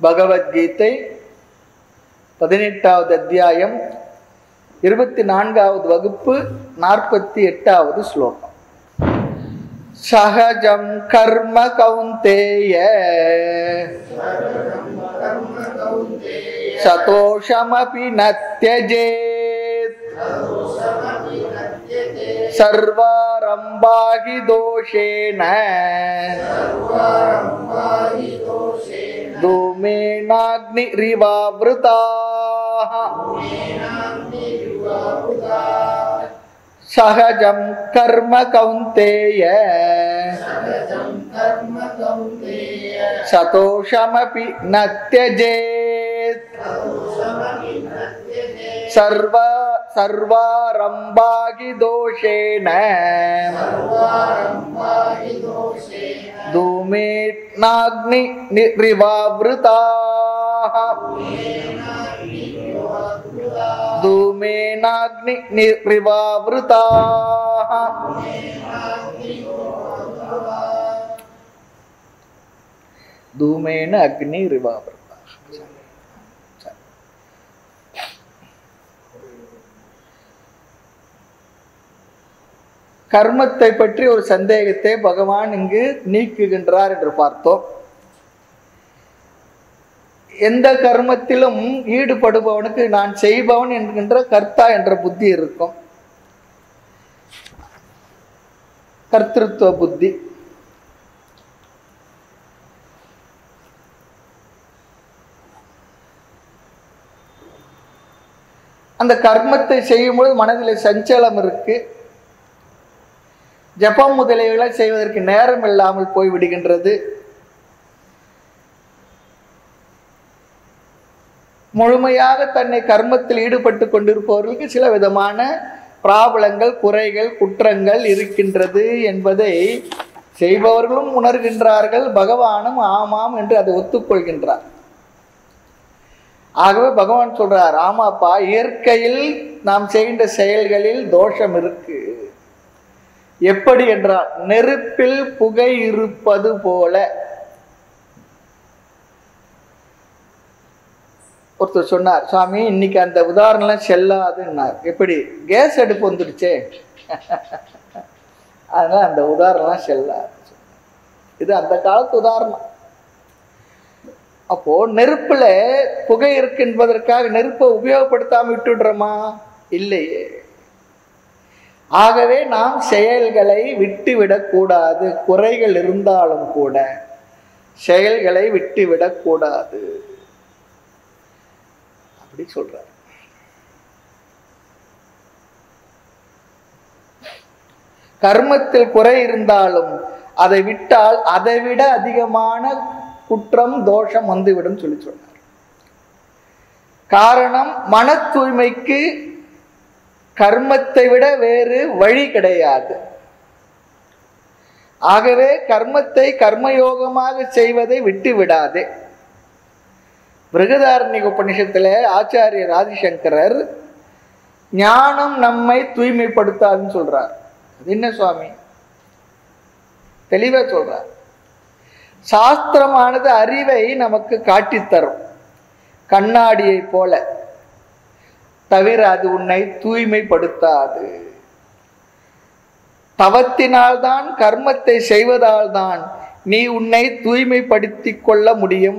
பகவத்கீதை பதினெட்டாவது அத்தியாயம் இருபத்தி நான்காவது வகுப்பு நாற்பத்தி எட்டாவது ஸ்லோகம் சகஜம் கர்ம கௌந்தேய சதோஷமபி நத்யஜேத் சர்வாரம்பாகி தோஷேன धूमेनाग्निरिवावृताः सहजं कर्म कौन्तेय सतोषमपि न त्यजेत् सर्व सर्वारम्भागि दोषेण धूमेनाग्नि निरिवावृताः धूमेनाग्नि निरिवावृताः धूमेन अग्निरिवावृताः கர்மத்தை பற்றி ஒரு சந்தேகத்தை பகவான் இங்கு நீக்குகின்றார் என்று பார்த்தோம் எந்த கர்மத்திலும் ஈடுபடுபவனுக்கு நான் செய்பவன் என்கின்ற கர்த்தா என்ற புத்தி இருக்கும் கர்த்திருவ புத்தி அந்த கர்மத்தை செய்யும்போது மனதில் சஞ்சலம் இருக்கு ஜபம் முதலியவைகளை செய்வதற்கு நேரம் இல்லாமல் போய் விடுகின்றது முழுமையாக தன்னை கர்மத்தில் ஈடுபட்டு கொண்டிருப்பவர்களுக்கு சில விதமான பிராபலங்கள் குறைகள் குற்றங்கள் இருக்கின்றது என்பதை செய்பவர்களும் உணர்கின்றார்கள் பகவானும் ஆமாம் என்று அதை ஒத்துக்கொள்கின்றார் ஆகவே பகவான் சொல்றார் ஆமாப்பா இயற்கையில் நாம் செய்கின்ற செயல்களில் தோஷம் இருக்கு எப்படி என்றால் நெருப்பில் புகை இருப்பது போல ஒருத்தர் சொன்னார் சுவாமி இன்னைக்கு அந்த உதாரணம்லாம் செல்லாதுன்னார் எப்படி கேஸ் அடுப்பு வந்துடுச்சே அதனால அந்த உதாரணம்லாம் செல்லாது இது அந்த காலத்து உதாரணம் அப்போ நெருப்புல புகை இருக்கு என்பதற்காக நெருப்பை உபயோகப்படுத்தாம விட்டுடுறோமா இல்லையே ஆகவே நாம் செயல்களை விட்டுவிடக்கூடாது குறைகள் இருந்தாலும் கூட செயல்களை விட்டுவிடக்கூடாது அப்படி சொல்றார் கர்மத்தில் குறை இருந்தாலும் அதை விட்டால் அதை விட அதிகமான குற்றம் தோஷம் வந்துவிடும் சொல்லி சொன்னார் காரணம் மன தூய்மைக்கு கர்மத்தை விட வேறு வழி கிடையாது ஆகவே கர்மத்தை கர்மயோகமாக செய்வதை விட்டு விடாதே பிருகதாரண்ய உபநிஷத்துல ஆச்சாரியர் ஆதிசங்கரர் ஞானம் நம்மை தூய்மைப்படுத்தாதுன்னு சொல்றார் அது என்ன சுவாமி தெளிவா சொல்றார் சாஸ்திரமானது அறிவை நமக்கு காட்டித்தரும் கண்ணாடியை போல தவிர அது உன்னை தூய்மைப்படுத்தாது தவத்தினால்தான் கர்மத்தை செய்வதால்தான் நீ உன்னை தூய்மைப்படுத்தி கொள்ள முடியும்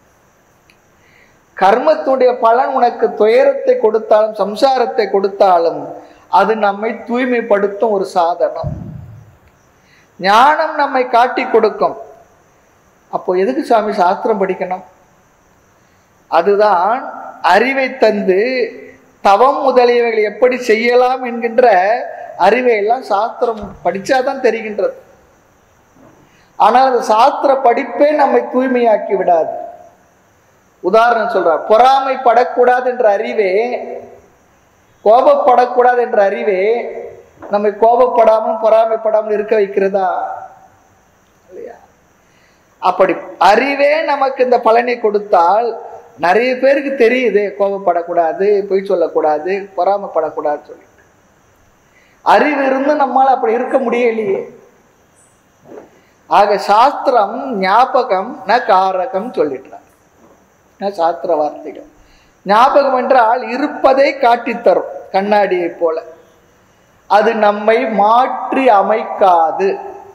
கர்மத்துடைய பலன் உனக்கு துயரத்தை கொடுத்தாலும் சம்சாரத்தை கொடுத்தாலும் அது நம்மை தூய்மைப்படுத்தும் ஒரு சாதனம் ஞானம் நம்மை காட்டி கொடுக்கும் அப்போ எதுக்கு சாமி சாஸ்திரம் படிக்கணும் அதுதான் அறிவை தந்து தவம் முதலியவைகள் எப்படி செய்யலாம் என்கின்ற அறிவை எல்லாம் சாஸ்திரம் படிச்சாதான் தெரிகின்றது ஆனால் அந்த சாஸ்திர படிப்பே நம்மை தூய்மையாக்கி விடாது உதாரணம் சொல்றார் பொறாமைப்படக்கூடாது என்ற அறிவே கோபப்படக்கூடாது என்ற அறிவே நம்மை கோபப்படாமல் பொறாமைப்படாமல் இருக்க வைக்கிறதா இல்லையா அப்படி அறிவே நமக்கு இந்த பலனை கொடுத்தால் நிறைய பேருக்கு தெரியுது கோபப்படக்கூடாது பொய் சொல்லக்கூடாது பொறாமப்படக்கூடாது சொல்லி அறிவு இருந்து நம்மால் அப்படி இருக்க முடியலையே ஆக சாஸ்திரம் ஞாபகம் ந காரகம் சொல்லிட்டார் நான் சாஸ்திர வார்த்தைகள் ஞாபகம் என்றால் இருப்பதை காட்டித் தரும் கண்ணாடியைப் போல அது நம்மை மாற்றி அமைக்காது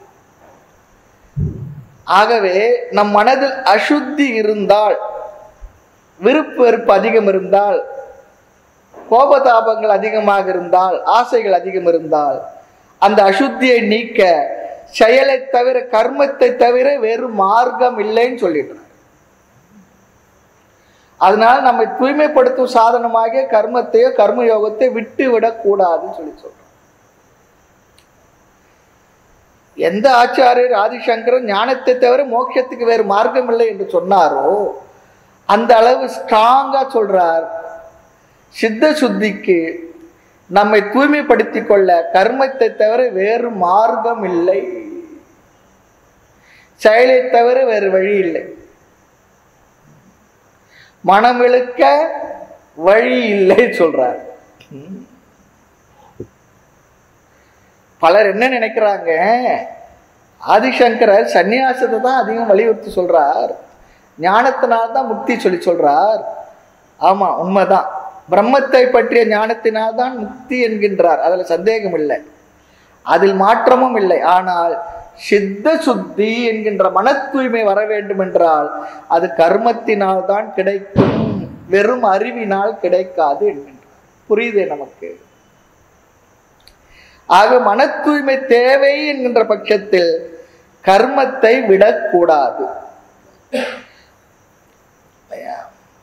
ஆகவே நம் மனதில் அசுத்தி இருந்தால் விருப்பு வெறுப்பு அதிகம் இருந்தால் கோபதாபங்கள் அதிகமாக இருந்தால் ஆசைகள் அதிகம் இருந்தால் அந்த அசுத்தியை நீக்க செயலை தவிர கர்மத்தை தவிர வேறு மார்க்கம் இல்லைன்னு சொல்லிடுறார் அதனால நம்மை தூய்மைப்படுத்தும் சாதனமாக கர்மத்தையோ கர்ம யோகத்தை விட்டு விடக்கூடாதுன்னு சொல்லி சொல்றோம் எந்த ஆச்சாரியர் ஆதிசங்கரன் ஞானத்தை தவிர மோட்சத்துக்கு வேறு மார்க்கம் இல்லை என்று சொன்னாரோ அந்த அளவு ஸ்ட்ராங்கா சொல்றார் சித்த சுத்திக்கு நம்மை தூய்மைப்படுத்திக் கொள்ள கர்மத்தை தவிர வேறு மார்க்கம் இல்லை செயலை தவிர வேறு வழி இல்லை மனம் இழுக்க வழி இல்லை சொல்றார் ம். பலர் என்ன நினைக்கிறாங்க ஆதிசங்கரர் சந்நியாசத்தை தான் அதிகம் வலியுறுத்தி சொல்றார் ஞானத்தினால் தான் முக்தி சொல்லி சொல்றார் ஆமா உண்மைதான் பிரம்மத்தை பற்றிய ஞானத்தினால் தான் முக்தி என்கின்றார் அதுல சந்தேகம் இல்லை அதில் மாற்றமும் இல்லை ஆனால் சித்த சுத்தி என்கின்ற மன தூய்மை வர வேண்டும் என்றால் அது கர்மத்தினால் தான் கிடைக்கும் வெறும் அறிவினால் கிடைக்காது என்கின்றார் புரியுதே நமக்கு ஆக மன தூய்மை தேவை என்கின்ற பட்சத்தில் கர்மத்தை விடக்கூடாது இல்லையா?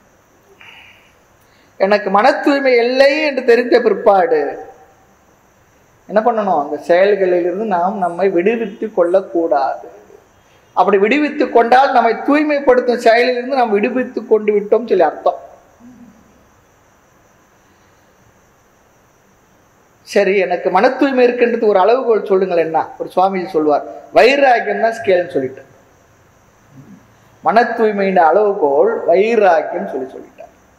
எனக்கு மன தூய்மை இல்லை என்று தெரிந்த பிற்பாடு என்ன பண்ணணும் அந்த செயல்களிலிருந்து நாம் நம்மை விடுவித்து கொள்ளக்கூடாது அப்படி விடுவித்து கொண்டால் நம்மை தூய்மைப்படுத்தும் செயலிலிருந்து நாம் விடுவித்து கொண்டு விட்டோம் சொல்லி அர்த்தம் சரி எனக்கு மன தூய்மை இருக்குன்றது ஒரு அளவுகோல் சொல்லுங்கள் என்ன ஒரு சுவாமிஜி சொல்வார் வைராகியம் தான் ஸ்கேல்னு சொல்லிட்டு மன தூய்மையின் அளவுகோல் வைராகியம் சொல்லி சொல்லிட்டார்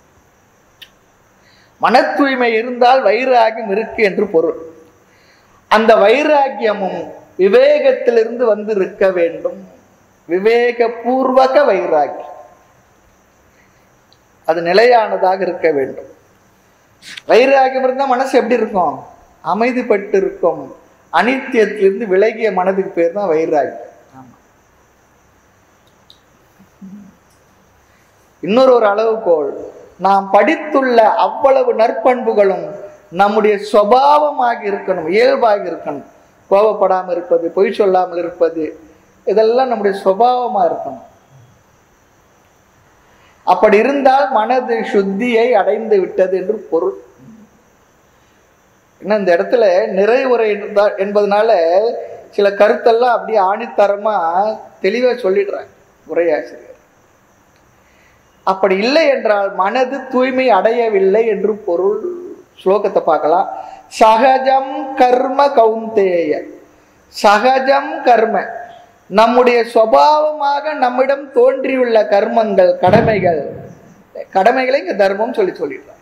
மன தூய்மை இருந்தால் வைராகியம் இருக்கு என்று பொருள் அந்த வைராகியமும் விவேகத்திலிருந்து வந்து இருக்க வேண்டும் விவேக பூர்வக வைராகியம் அது நிலையானதாக இருக்க வேண்டும் வைராகியம் இருந்தால் மனசு எப்படி இருக்கும் அமைதிப்பட்டு இருக்கும் அனித்தியத்திலிருந்து விலகிய மனதுக்கு பேர் தான் வைராகியம் ஆமா. இன்னொரு ஒரு அளவுகோல் நாம் படித்துள்ள அவ்வளவு நற்பண்புகளும் நம்முடைய சுபாவமாக இருக்கணும் இயல்பாக இருக்கணும் கோபப்படாமல் இருப்பது பொய் சொல்லாமல் இருப்பது இதெல்லாம் நம்முடைய சுபாவமாக இருக்கணும் அப்படி இருந்தால் மனது சுத்தியை அடைந்து விட்டது என்று பொருள் என்ன இந்த இடத்துல நிறைவுரை இருந்தா- என்பதனால சில கருத்தெல்லாம் அப்படியே ஆணித்தரமா தெளிவா சொல்லிடுறாங்க உரையாசிரியர் அப்படி இல்லை என்றால் மனது தூய்மை அடையவில்லை என்று பொருள் ஸ்லோகத்தை பார்க்கலாம் சகஜம் கர்ம கௌந்தேய சகஜம் கர்ம நம்முடைய சுபாவமாக நம்மிடம் தோன்றியுள்ள கர்மங்கள் கடமைகள் கடமைகளை இங்க தர்மம் சொல்லி சொல்லிடுறார்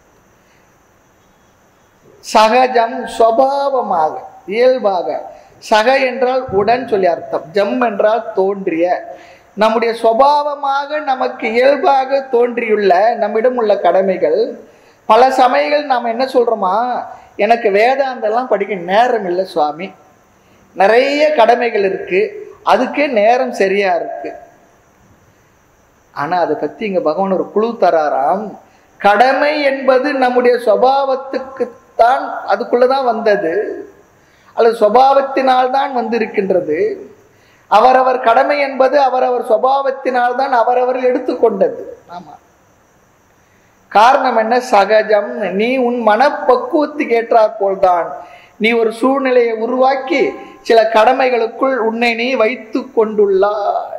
சகஜம் சுவாவமாக இயல்பாக சக என்றால் உடன் சொல்லி அர்த்தம் ஜம் என்றால் தோன்றிய நம்முடைய சுபாவமாக நமக்கு இயல்பாக தோன்றியுள்ள நம்மிடம் உள்ள கடமைகள் பல சமயங்கள் நாம் என்ன சொல்றோமா எனக்கு வேதாந்தெல்லாம் படிக்க நேரம் இல்லை சுவாமி நிறைய கடமைகள் இருக்கு அதுக்கே நேரம் சரியா இருக்கு ஆனா அதை பத்தி இங்க பகவான் ஒரு குழு தராராம் கடமை என்பது நம்முடைய சுபாவத்துக்குத்தான் அதுக்குள்ளதான் வந்தது அல்லது சுபாவத்தினால் தான் வந்திருக்கின்றது அவரவர் கடமை என்பது அவரவர் சுபாவத்தினால் தான் அவரவர் எடுத்துக்கொண்டது ஆமா காரணம் என்ன சகஜம் நீ உன் மனப்பக்குவத்துக்கு ஏற்றாற் போல்தான் நீ ஒரு சூழ்நிலையை உருவாக்கி சில கடமைகளுக்குள் உன்னை நீ வைத்து கொண்டுள்ளாய்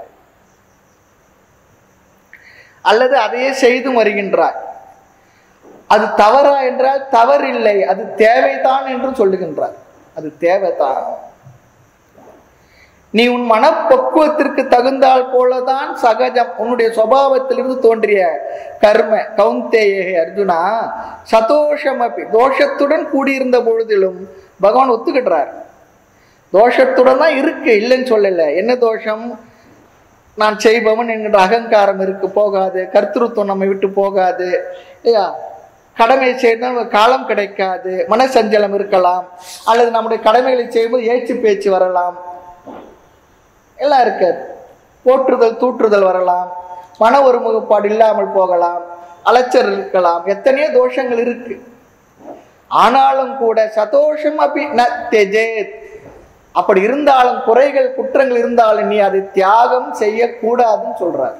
அல்லது அதையே செய்து வருகின்றாய் அது தவறா என்றால் தவறில்லை அது தேவைதான் என்று சொல்லுகின்றார் அது தேவைதான் நீ உன் மனப்பக்குவத்திற்கு தகுந்தால் போலதான் சகஜம் உன்னுடைய சுபாவத்திலிருந்து தோன்றிய கர்ம கவுந்தேயே அர்ஜுனா சதோஷமபி தோஷத்துடன் கூடியிருந்த பொழுதிலும் பகவான் ஒத்துக்கிட்டார் தோஷத்துடன் தான் இருக்கு இல்லைன்னு சொல்லல என்ன தோஷம் நான் செய்பவன் என்கின்ற அகங்காரம் இருக்கு போகாது கர்த்தருவம் நம்மை விட்டு போகாது இல்லையா கடமை செய்தால் காலம் கிடைக்காது மனசஞ்சலம் இருக்கலாம் அல்லது நம்முடைய கடமைகளை செய்யும்போது ஏச்சு பேச்சு வரலாம் எல்லாம் இருக்காது போற்றுதல் தூற்றுதல் வரலாம் மன ஒருமுகப்பாடு இல்லாமல் போகலாம் அலைச்சல் இருக்கலாம் எத்தனையோ தோஷங்கள் இருக்கு ஆனாலும் கூட சதோஷம் அப்படி ந தெஜேத் அப்படி இருந்தாலும் குறைகள் குற்றங்கள் இருந்தாலும் நீ அதை தியாகம் செய்யக்கூடாதுன்னு சொல்றார்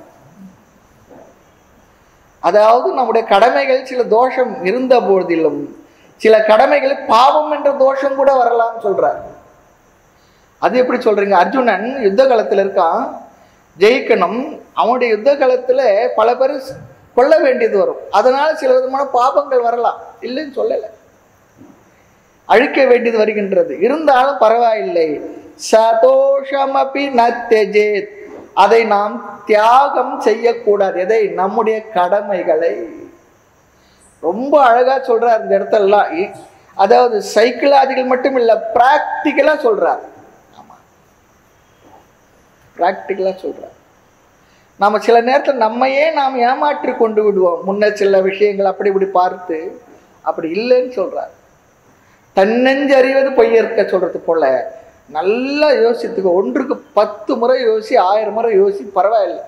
அதாவது நம்முடைய கடமைகள் சில தோஷம் இருந்த போதிலும் சில கடமைகள் பாவம் என்ற தோஷம் கூட வரலாம்னு சொல்றார் அது எப்படி சொல்றீங்க அர்ஜுனன் யுத்த காலத்துல இருக்கான் ஜெயிக்கணும் அவனுடைய யுத்த காலத்துல பல பேர் கொல்ல வேண்டியது வரும் அதனால சில விதமான பாபங்கள் வரலாம் இல்லைன்னு சொல்லலை அழிக்க வேண்டியது வருகின்றது இருந்தாலும் பரவாயில்லை சதோஷமபி நத்தெஜேத் அதை நாம் தியாகம் செய்யக்கூடாது எதை நம்முடைய கடமைகளை ரொம்ப அழகா சொல்றார் இந்த இடத்தெல்லாம் இ- அதாவது சைக்கலாஜிக்கல் மட்டும் இல்ல பிராக்டிக்கலா சொல்றார் ஆமா பிராக்டிக்கலா சொல்றார் நாம சில நேரத்தில் நம்மையே நாம் ஏமாற்றி கொண்டு விடுவோம் முன்ன சில விஷயங்கள் அப்படி இப்படி பார்த்து அப்படி இல்லைன்னு சொல்றார் தன்னெஞ்சு அறிவது பொய்யற்க சொல்றது போல நல்லா யோசித்துக்கோ ஒன்றுக்கு பத்து முறை யோசி ஆயிரம் முறை யோசி பரவாயில்லை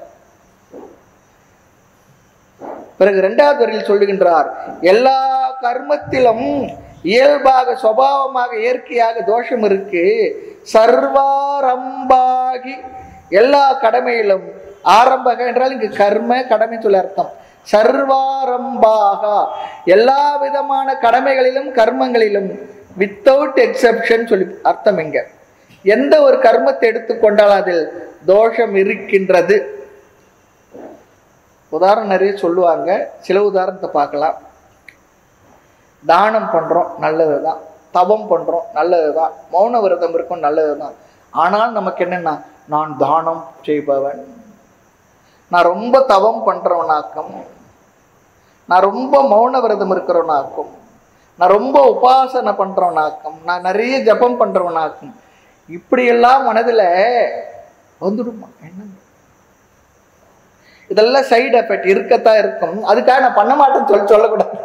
பிறகு இரண்டாவது வரியில் சொல்லுகின்றார் எல்லா கர்மத்திலும் இயல்பாக சுபாவமாக இயற்கையாக தோஷம் இருக்கு சர்வாரம்பாகி எல்லா கடமையிலும் ஆரம்பக என்றால் இங்கு கர்ம கடமை சொல்ல அர்த்தம் சர்வாரம்பாக எல்லா விதமான கடமைகளிலும் கர்மங்களிலும் வித்தவுட் எக்ஸெப்ஷன் சொல்லி அர்த்தம் இங்க எந்த ஒரு கர்மத்தை எடுத்துக்கொண்டால் அதில் தோஷம் இருக்கின்றது உதாரணம் நிறைய சொல்லுவாங்க சில உதாரணத்தை பார்க்கலாம் தானம் பண்றோம் நல்லது தான் தவம் பண்றோம் நல்லது தான் மௌன விரதம் இருக்கும் நல்லது தான் ஆனால் நமக்கு என்னன்னா நான் தானம் செய்பவன் நான் ரொம்ப தவம் பண்றவனாக்கும் நான் ரொம்ப மௌன விரதம் இருக்கிறவனாக்கும் நான் ரொம்ப உபாசனை பண்றவனாக்கும் நான் நிறைய ஜபம் பண்றவனாக்கும் இப்படியெல்லாம் மனதுல வந்துடுமா என்ன இதெல்லாம் சைடு எஃபெக்ட் இருக்கத்தான் இருக்கும் அதுக்காக நான் பண்ண மாட்டேன்னு சொல்லி சொல்லக்கூடாது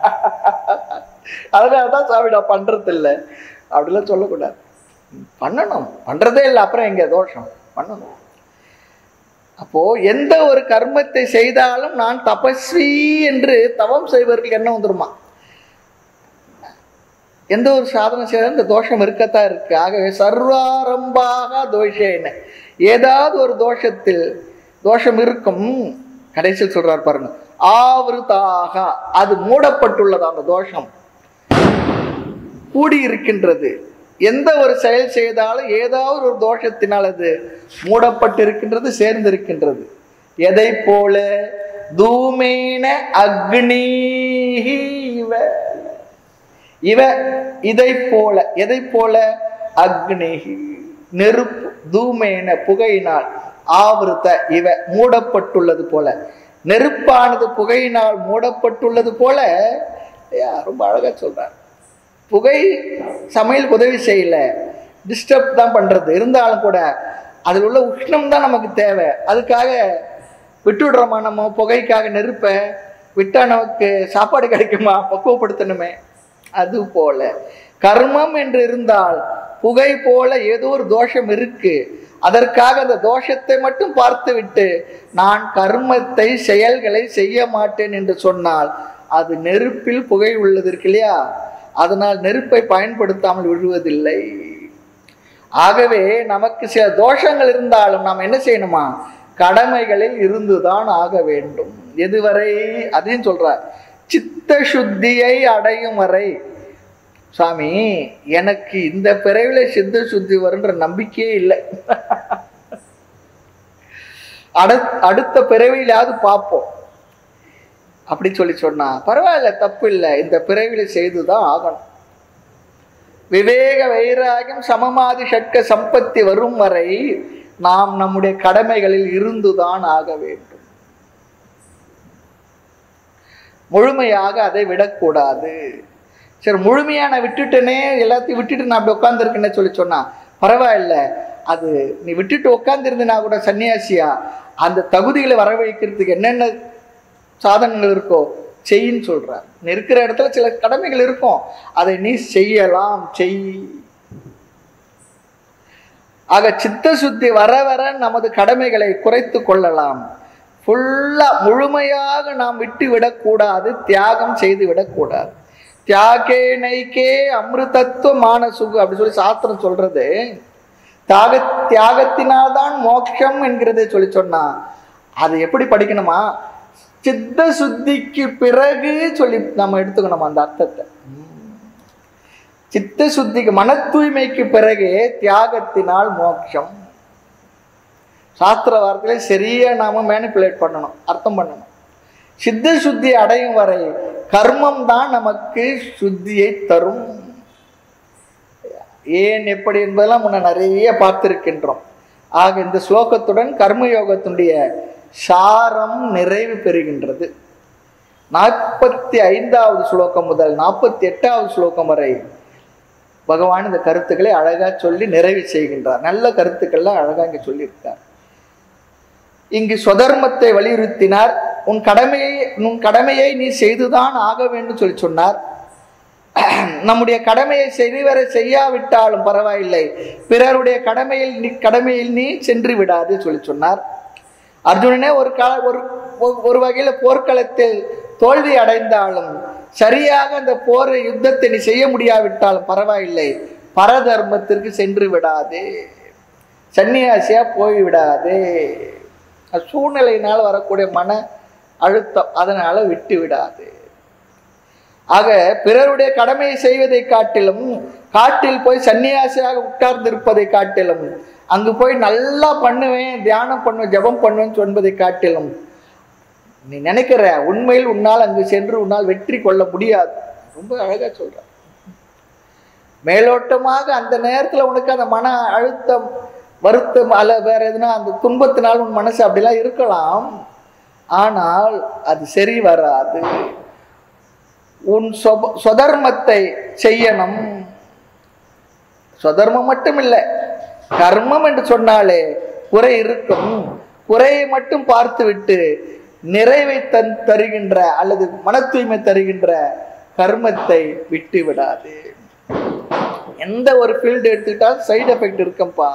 அதனால தான் சாமி நான் பண்றது இல்லை அப்படிலாம் சொல்லக்கூடாது பண்ணணும் பண்றதே இல்லை அப்புறம் எங்க தோஷம் பண்ணணும் அப்போ எந்த ஒரு கர்மத்தை செய்தாலும் நான் தபஸ்வி என்று தவம் செய்வதற்கு என்ன வந்துருமா எந்த ஒரு சாதனை செய்தாலும் இந்த தோஷம் இருக்கத்தான் இருக்கு ஆகவே சர்வாரம்பாக தோஷேன ஏதாவது ஒரு தோஷத்தில் தோஷம் இருக்கும் கடைசியில் சொல்றார் பாருங்க ஆவிருதாக அது மூடப்பட்டுள்ளது அந்த தோஷம் கூடி இருக்கின்றது எந்த ஒரு செயல் செய்தாலும் ஏதாவது ஒரு தோஷத்தினால் அது மூடப்பட்டிருக்கின்றது சேர்ந்திருக்கின்றது எதை போல தூமேன அக்னி இவ இவ இதை போல எதை போல அக்னி நெருப்பு தூமேன புகையினால் ஆவருத்த இவ மூடப்பட்டுள்ளது போல நெருப்பானது புகையினால் மூடப்பட்டுள்ளது போல ஐயா, ரொம்ப அழகா சொல்றார் புகை சமையல் உதவி செய்யல டிஸ்டர்ப் தான் பண்றது இருந்தாலும் கூட அதில் உள்ள உஷ்ணம் தான் நமக்கு தேவை அதுக்காக விட்டுடுறோமா நம்ம புகைக்காக நெருப்ப விட்டா நமக்கு சாப்பாடு கிடைக்குமா பக்குவப்படுத்தணுமே அது போல கர்மம் என்று இருந்தால் புகை போல ஏதோ ஒரு தோஷம் இருக்கு அதற்காக அந்த தோஷத்தை மட்டும் பார்த்து விட்டு நான் கர்மத்தை செயல்களை செய்ய மாட்டேன் என்று சொன்னால் அது நெருப்பில் புகை உள்ளது இருக்கு இல்லையா அதனால் நெருப்பை பயன்படுத்தாமல் விழுவதில்லை ஆகவே நமக்கு சில தோஷங்கள் இருந்தாலும் நாம் என்ன செய்யணுமா கடமைகளில் இருந்துதான் ஆக வேண்டும் எதுவரை அதையும் சொல்றார் சித்த சுத்தியை அடையும் வரை சாமி எனக்கு இந்த பிறவில சித்த சுத்தி வருன்ற நம்பிக்கையே இல்லை அடு அடுத்த பிறவியிலாவது பார்ப்போம் அப்படி சொல்லி சொன்னா பரவாயில்ல தப்பு இல்லை இந்த பிறவில செய்துதான் ஆகணும் விவேக வைராகியம் சமமாதி ஷட்க சம்பத்தி வரும் வரை நாம் நம்முடைய கடமைகளில் இருந்துதான் ஆக வேண்டும் முழுமையாக அதை விடக்கூடாது சரி முழுமையா நான் விட்டுட்டேனே எல்லாத்தையும் விட்டுட்டு நான் அப்படி உட்காந்துருக்கேன்னு சொல்லி சொன்னா பரவாயில்ல அது நீ விட்டுட்டு உட்காந்துருந்தனா கூட சன்னியாசியா அந்த தகுதிகளை வரவழைக்கிறதுக்கு என்னென்ன சாதனங்கள் இருக்கோ செய்யின்னு சொல்றார் நீ இருக்கிற இடத்துல சில கடமைகள் இருக்கும் அதை நீ செய்யலாம் செய் ஆக சித்த சுத்தி வர வர நமது கடமைகளை குறைத்து கொள்ளலாம் ஃபுல்லா முழுமையாக நாம் விட்டு விடக்கூடாது தியாகம் செய்து விடக்கூடாது தியாகே நைக்கே அமிர்தத்துவ மானசுகு அப்படி சொல்லி சாஸ்திரம் சொல்றது தியாக தியாகத்தினால்தான் மோட்சம் என்கிறதை சொல்லி சொன்னா அது எப்படி படிக்கணுமா சித்த சுத்திக்கு பிறகு சொல்லி நம்ம எடுத்துக்கணும் அந்த அர்த்தத்தை சித்த சுத்திக்கு மன தூய்மைக்கு பிறகே தியாகத்தினால் மோட்சம் சாஸ்திர வார்த்தையில சரியா நாம மேனிப்புலேட் பண்ணணும் அர்த்தம் பண்ணணும் சித்த சுத்தி அடையும் வரை கர்மம் தான் நமக்கு சுத்தியை தரும் ஏன் எப்படி என்பதெல்லாம் முன்ன நிறைய பார்த்திருக்கின்றோம் ஆக இந்த ஸ்லோகத்துடன் கர்மயோகத்தினுடைய சாரம் நிறைவு பெறுகின்றது நாற்பத்தி ஐந்தாவது ஸ்லோகம் முதல் நாற்பத்தி எட்டாவது ஸ்லோகம் வரை பகவான் இந்த கருத்துக்களை அழகா சொல்லி நிறைவு செய்கின்றார் நல்ல கருத்துக்கள்லாம் அழகா இங்க சொல்லியிருக்கார் இங்கு சொதர்மத்தை வலியுறுத்தினார் உன் கடமையை உன் கடமையை நீ செய்துதான் ஆக வேண்டும் சொல்லி சொன்னார் நம்முடைய கடமையை சரிவர செய்யாவிட்டாலும் பரவாயில்லை பிறருடைய கடமையில் நீ கடமையில் நீ சென்று விடாது சொல்லி சொன்னார் அர்ஜுனனே ஒரு கால ஒரு ஒரு- ஒரு வகையில போர்க்களத்தில் தோல்வி அடைந்தாலும் சரியாக அந்த போரை யுத்தத்தை நீ செய்ய முடியாவிட்டாலும் பரவாயில்லை பரதர்மத்திற்கு சென்று விடாதே சன்னியாசியா போய் விடாதே அது சூழ்நிலையினால் வரக்கூடிய மன அழுத்தம் அதனால விட்டு விடாது ஆக பிறருடைய கடமையை செய்வதை காட்டிலும் காட்டில் போய் சன்னியாசியாக உட்கார்ந்திருப்பதை காட்டிலும் அங்கு போய் நல்லா பண்ணுவேன் தியானம் பண்ணுவேன் ஜெபம் பண்ணுவேன் சொல்வதை காட்டிலும் நீ நினைக்கிற உண்மையில் உன்னால் அங்கு சென்று உன்னால் வெற்றி கொள்ள முடியாது ரொம்ப அழகா சொல்ற மேலோட்டமாக அந்த நேரத்துல உனக்கு அந்த மன அழுத்தம் வருத்தம் அல்ல வேற எதுனா அந்த துன்பத்தினால் உன் மனசு அப்படிலாம் இருக்கலாம் ஆனால் அது சரி வராது உன் சொப சொதர்மத்தை செய்யணும் சொதர்மம் மட்டும் இல்லை கர்மம் என்று சொன்னாலே குறை இருக்கும் குறையை மட்டும் பார்த்துவிட்டு நிறைவை தன் தருகின்ற அல்லது மன தூய்மை தருகின்ற கர்மத்தை விட்டு விடாது எந்த ஒரு ஃபீல்டு எடுத்துக்கிட்டாலும் சைடு எஃபெக்ட் இருக்கும்பா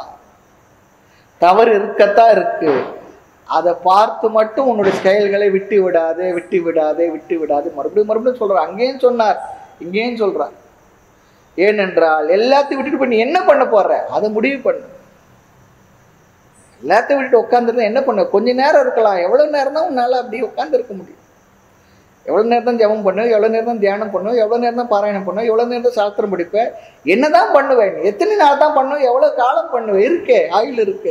தவறு இருக்கத்தான் இருக்கு அதை பார்த்து மட்டும் உன்னுடைய செயல்களை விட்டு விடாதே விட்டு விடாதே விட்டு விடாதே மறுபடியும் மறுபடியும் சொல்றார் அங்கேயும் சொன்னார் இங்கேயும் சொல்றார் ஏனென்றால் எல்லாத்தையும் விட்டுட்டு போய் நீ என்ன பண்ண போற அதை முடிவு பண்ணு எல்லாத்தையும் விட்டுட்டு உட்காந்துருந்தா என்ன பண்ண கொஞ்ச நேரம் இருக்கலாம் எவ்வளவு நேரம் தான் உன்னால அப்படியே உட்கார்ந்து இருக்க முடியும் எவ்வளவு நேரம் தான் ஜெபம் பண்ணுவேன் எவ்வளவு நேரம் தான் தியானம் பண்ணுவேன் எவ்வளவு நேரம் தான் பாராயணம் பண்ணுவேன் எவ்வளவு நேரம் தான் சாஸ்திரம் படிப்பேன் என்னதான் பண்ணுவேன் எத்தனை நாள் தான் பண்ணுவேன் எவ்வளவு காலம் பண்ணுவேன் இருக்கே ஆயுள் இருக்கு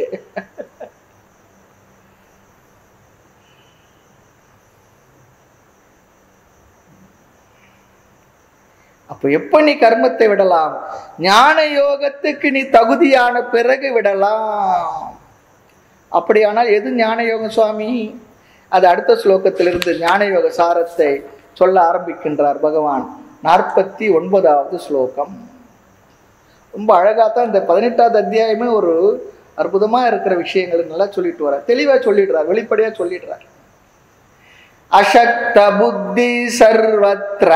அப்ப எப்ப நீ கர்மத்தை விடலாம் ஞான யோகத்துக்கு நீ தகுதியான பிறகு விடலாம் அப்படியானால் எது ஞான யோகம் சுவாமி அது அடுத்த ஸ்லோகத்திலிருந்து ஞான யோக சாரத்தை சொல்ல ஆரம்பிக்கின்றார் பகவான் நாற்பத்தி ஒன்பதாவது ஸ்லோகம் ரொம்ப அழகா தான் இந்த பதினெட்டாவது அத்தியாயமே ஒரு அற்புதமா இருக்கிற விஷயங்களை நல்லா சொல்லிட்டு வர தெளிவா சொல்லிடுறார் வெளிப்படையா சொல்லிடுறார் அசக்த புத்தி சர்வத்ர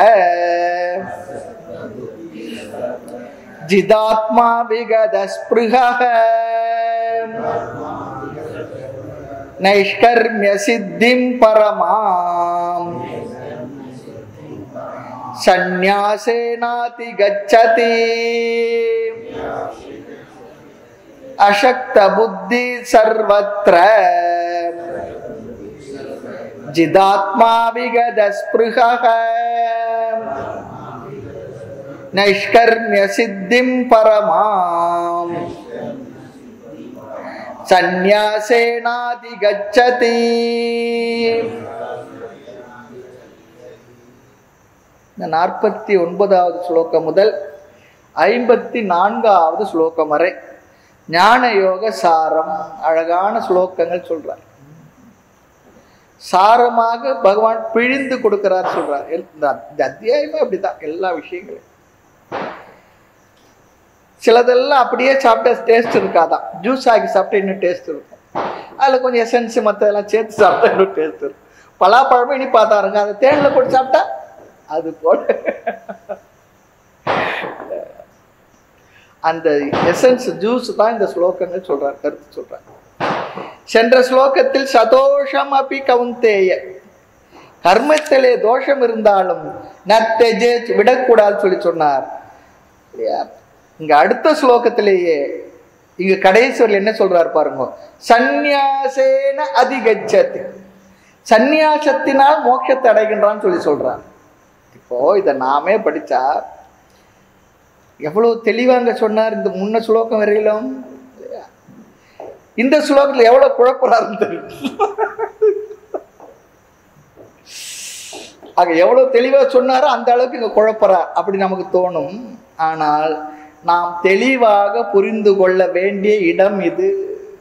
ஜிதாத்மா விகத ஸ்பிருகः நைஷ்கர்மிய சித்திம் பரமாம் சந்நியாசேனாதி கச்சதி அசக்த புத்தி சர்வத்ர जिदात्मा विगतस्पृहः नैष्कर्म्यसिद्धिं परमाम् सन्न्यासेनाधिगच्छति இந்த நாற்பத்தி ஒன்பதாவது ஸ்லோகம் முதல் ஐம்பத்தி நான்காவது ஸ்லோகம் வரை ஞான யோக சாரம் அழகான ஸ்லோகங்கள் சொல்றார் சாரமாக பகவான் பிழிந்து கொடுக்கிறார் சொல்றார் எல்- இந்த இந்த அத்தியாயமே அப்படிதான் எல்லா விஷயங்களும் சிலதெல்லாம் அப்படியே சாப்பிட்டா டேஸ்ட் இருக்காதான் ஜூஸ் ஆக்கி சாப்பிட்டா இன்னும் டேஸ்ட் இருக்கும் அதில் கொஞ்சம் எசன்ஸ் மற்றதெல்லாம் சேர்த்து சாப்பிட்டா இன்னும் டேஸ்ட் இருக்கும் பலாப்பழமும் இனி பார்த்தா இருங்க அதை தேனில் போட்டு சாப்பிட்டா அது போல அந்த எசன்ஸ் ஜூஸ் தான் இந்த ஸ்லோகங்கள் சொல்றார் கருத்து சொல்றார் சென்ற ஸ்லோகத்தில் சதோஷம் அப்பி கவுந்தேய கர்மத்திலே தோஷம் இருந்தாலும் நத்தெஜே விடக்கூடாது சொல்லி சொன்னார் இல்லையா இங்க அடுத்த ஸ்லோகத்திலேயே இங்க கடைசிவரில் என்ன சொல்றார் பாருங்க சந்நியாசேன அதிகச்சதி சந்நியாசத்தினால் மோட்சத்தை அடைகின்றான்னு சொல்லி சொல்றார் இப்போ இதை நாமே படிச்சா எவ்வளவு தெளிவாங்க சொன்னார் இந்த முன்ன ஸ்லோகம் வரையிலும் இல்லையா? இந்த ஸ்லோகத்துல எவ்வளவு குழப்பறாருன்னு தெரியும் ஆக எவ்வளவு தெளிவா சொன்னாரோ அந்த அளவுக்கு இங்க குழப்பறார் அப்படி நமக்கு தோணும் ஆனால் நாம் தெளிவாக புரிந்து கொள்ள வேண்டிய இடம் இது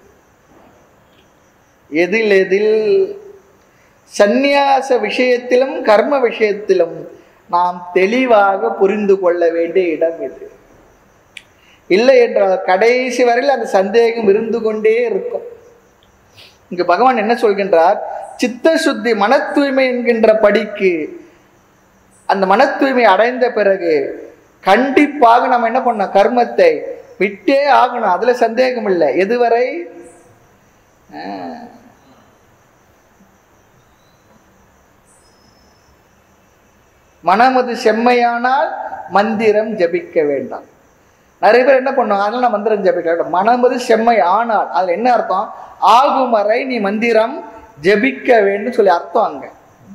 எதில் எதில் சந்நியாச விஷயத்திலும் கர்ம விஷயத்திலும் நாம் தெளிவாக புரிந்து கொள்ள வேண்டிய இடம் இது இல்லை என்றால் கடைசி வரையில் அந்த சந்தேகம் இருந்து கொண்டே இருக்கும் இங்கு பகவான் என்ன சொல்கின்றார் சித்த சுத்தி மன தூய்மை என்கின்ற படிக்கு அந்த மன தூய்மை அடைந்த பிறகு கண்டிப்பாக நம்ம என்ன பண்ணோம் கர்மத்தை விட்டே ஆகணும் அதுல சந்தேகம் இல்லை எதுவரை ஆஹ், மனமது செம்மையானால் மந்திரம் ஜபிக்க வேண்டாம் நிறைய பேர் என்ன பண்ணுவாங்க அதனால நான் மந்திரம் ஜபிக்க வேண்டாம் மனமது செம்மை ஆனால் அதுல என்ன அர்த்தம் ஆகும் வரை நீ மந்திரம் ஜபிக்க வேண்டும் சொல்லி அர்த்தம் அங்க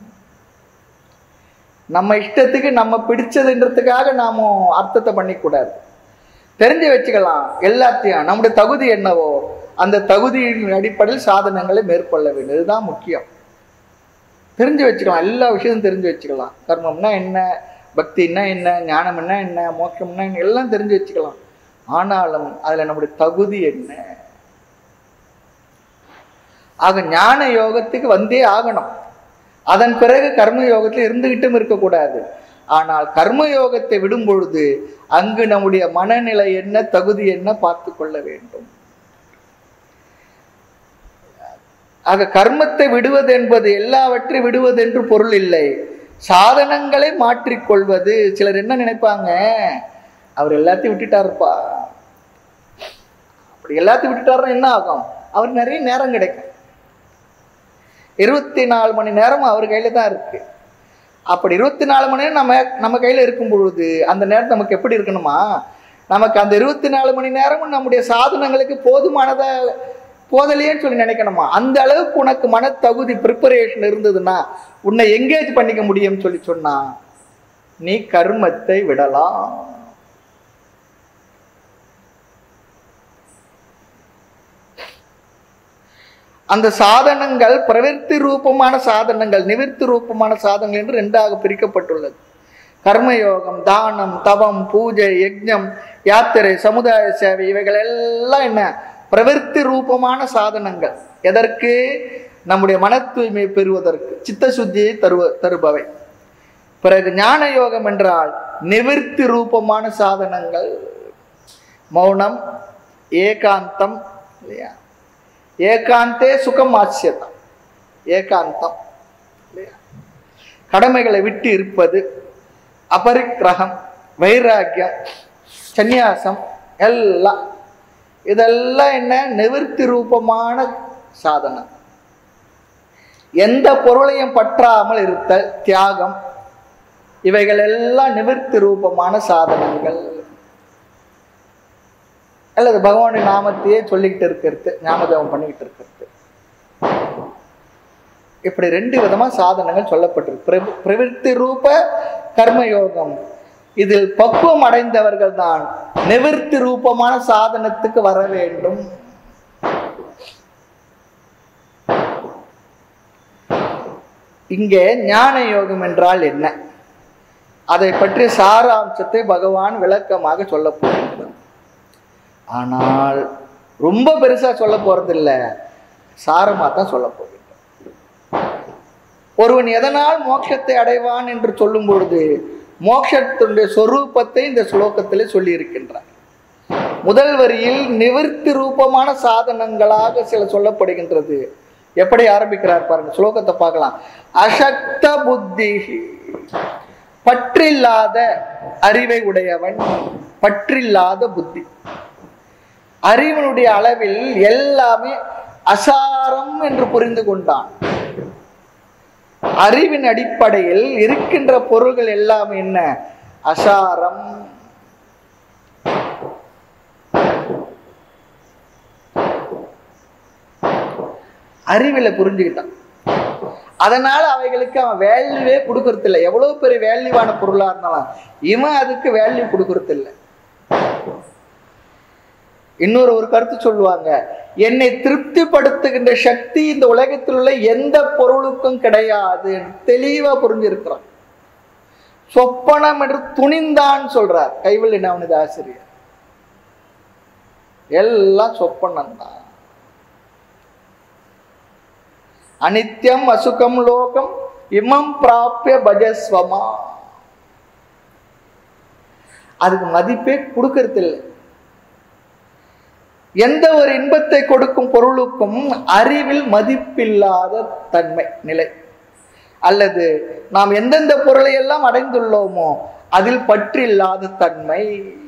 நம்ம இஷ்டத்துக்கு நம்ம பிடிச்சதுன்றதுக்காக நாம அர்த்தத்தை பண்ணிக்கூடாது தெரிஞ்சு வச்சுக்கலாம் எல்லாத்தையும் நம்முடைய தகுதி என்னவோ அந்த தகுதியின் அடிப்படையில் சாதனங்களை மேற்கொள்ள வேண்டும் இதுதான் முக்கியம் தெரிஞ்சு வச்சுக்கலாம் எல்லா விஷயமும் தெரிஞ்சு வச்சுக்கலாம் கர்மம்னா என்ன பக்தின்னா என்ன ஞானம்னா என்ன மோட்சம்னா என்ன எல்லாம் தெரிஞ்சு வச்சுக்கலாம் ஆனாலும் அதுல நம்முடைய தகுதி என்ன ஆக ஞான யோகத்துக்கு வந்தே ஆகணும் அதன் பிறகு கர்ம யோகத்தில் இருந்துகிட்டும் இருக்கக்கூடாது ஆனால் கர்ம யோகத்தை விடும் பொழுது அங்கு நம்முடைய மனநிலை என்ன தகுதி என்ன பார்த்து கொள்ள வேண்டும் ஆக கர்மத்தை விடுவது என்பது எல்லாவற்றையும் விடுவது என்று பொருள் இல்லை சாதனங்களை மாற்றிக்கொள்வது சிலர் என்ன நினைப்பாங்க அவர் எல்லாத்தையும் விட்டுட்டாருப்பா அப்படி எல்லாத்தையும் விட்டுட்டாருன்னா என்ன ஆகும் அவர் நிறைய நேரம் கிடைக்கும் இருபத்தி நாலு மணி நேரம் அவர் கையில தான் இருக்கு அப்படி இருபத்தி நாலு மணி நேரம் நம்ம நம்ம கையில இருக்கும் பொழுது அந்த நேரம் நமக்கு எப்படி இருக்கணுமா நமக்கு அந்த இருபத்தி நாலு மணி நேரமும் நம்முடைய சாதனங்களுக்கு போதுமானதா போதலையேன்னு சொல்லி நினைக்கணுமா அந்த அளவுக்கு உனக்கு மன தகுதி ப்ரிப்பரேஷன் இருந்ததுன்னா உன்னை எங்கேஜ் பண்ணிக்க முடியும்னு சொல்லி சொன்னா நீ கர்மத்தை விடலாம் அந்த சாதனங்கள் பிரவிற்த்தி ரூபமான சாதனங்கள் நிவிற்த்தி ரூபமான சாதனங்கள் என்று ரெண்டாக பிரிக்கப்பட்டுள்ளது கர்மயோகம் தானம் தவம் பூஜை யஜ்ஞம் யாத்திரை சமுதாய சேவை இவைகள் எல்லாம் என்ன பிரவிற்த்தி ரூபமான சாதனங்கள் எதற்கு நம்முடைய மன தூய்மை பெறுவதற்கு சித்த சுத்தியை தருவ தருபவை பிறகு ஞான யோகம் என்றால் நிவிற்த்தி ரூபமான சாதனங்கள் மௌனம் ஏகாந்தம் இல்லையா ஏகாந்தே சுகம் ஆசியதம் ஏகாந்தம் இல்லையா கடமைகளை விட்டு இருப்பது அபரிக்கிரகம் வைராக்கியம் சந்நியாசம் எல்லாம் இதெல்லாம் என்ன நிவிற்த்தி ரூபமான சாதனம் எந்த பொருளையும் பற்றாமல் இருத்தல் தியாகம் இவைகள் எல்லாம் நிவிற்த்தி ரூபமான சாதனங்கள் அல்லது பகவானின் நாமத்தையே சொல்லிக்கிட்டு இருக்கிறது ஞாபகம் பண்ணிக்கிட்டு இருக்கிறது இப்படி ரெண்டு விதமா சாதனங்கள் சொல்லப்பட்டிருக்கு பிரவி- பிரவிற்த்தி ரூப கர்மயோகம் இதில் பக்குவம் அடைந்தவர்கள் தான் நிவிற்த்தி ரூபமான சாதனத்துக்கு வர வேண்டும் இங்கே ஞான யோகம் என்றால் என்ன அதை பற்றிய சாராம்சத்தை பகவான் விளக்கமாக சொல்ல போகின்றார் ஆனால் ரொம்ப பெருசா சொல்ல போறதில்ல சாரமா தான் சொல்ல போகின்றார் ஒருவன் எதனால் மோட்சத்தை அடைவான் என்று சொல்லும் பொழுது மோட்சத்தினுடைய சொரூபத்தை இந்த ஸ்லோகத்திலே சொல்லி இருக்கின்றார் முதல் வரியில் நிவர்த்தி ரூபமான சாதனங்களாக சில சொல்லப்படுகின்றது எப்படி ஆரம்பிக்கிறார் பாருங்க ஸ்லோகத்தை பார்க்கலாம் அசக்த புத்தி பற்றில்லாத அறிவை உடையவன் பற்றில்லாத புத்தி அறிவனுடைய அளவில் எல்லாமே அசாரம் என்று புரிந்து கொண்டான் அறிவின் அடிப்படையில் இருக்கின்ற பொருள்கள் எல்லாம் என்ன அசாரம் அறிவில புரிஞ்சுக்கிட்டான் அதனால அவைகளுக்கு அவன் வேல்யூவே கொடுக்கறது இல்லை எவ்வளவு பெரிய வேல்யூவான பொருளா இருந்தாலும் இவன் அதுக்கு வேல்யூ கொடுக்கறது இல்லை இன்னொரு ஒரு கருத்து சொல்லுவாங்க என்னை திருப்திப்படுத்துகின்ற சக்தி இந்த உலகத்தில் உள்ள எந்த பொருளுக்கும் கிடையாது தெளிவா புரிஞ்சிருக்கிறான் சொப்பனம் என்று துணிந்தான் சொல்றார் கைவல்லி நவனித ஆசிரியர் எல்லாம் சொப்பனம் தான் அனித்யம் அசுகம் லோகம் இமம் பிராப்பிய பஜஸ்வமா அதுக்கு மதிப்பே கொடுக்கறது இல்லை எந்த ஒரு இன்பத்தை கொடுக்கும் பொருளுக்கும் அறிவில் மதிப்பில்லாத தன்மை நிலை அல்லது நாம் எந்தெந்த பொருளை எல்லாம் அடைந்துள்ளோமோ அதில் பற்றில்லாத தன்மை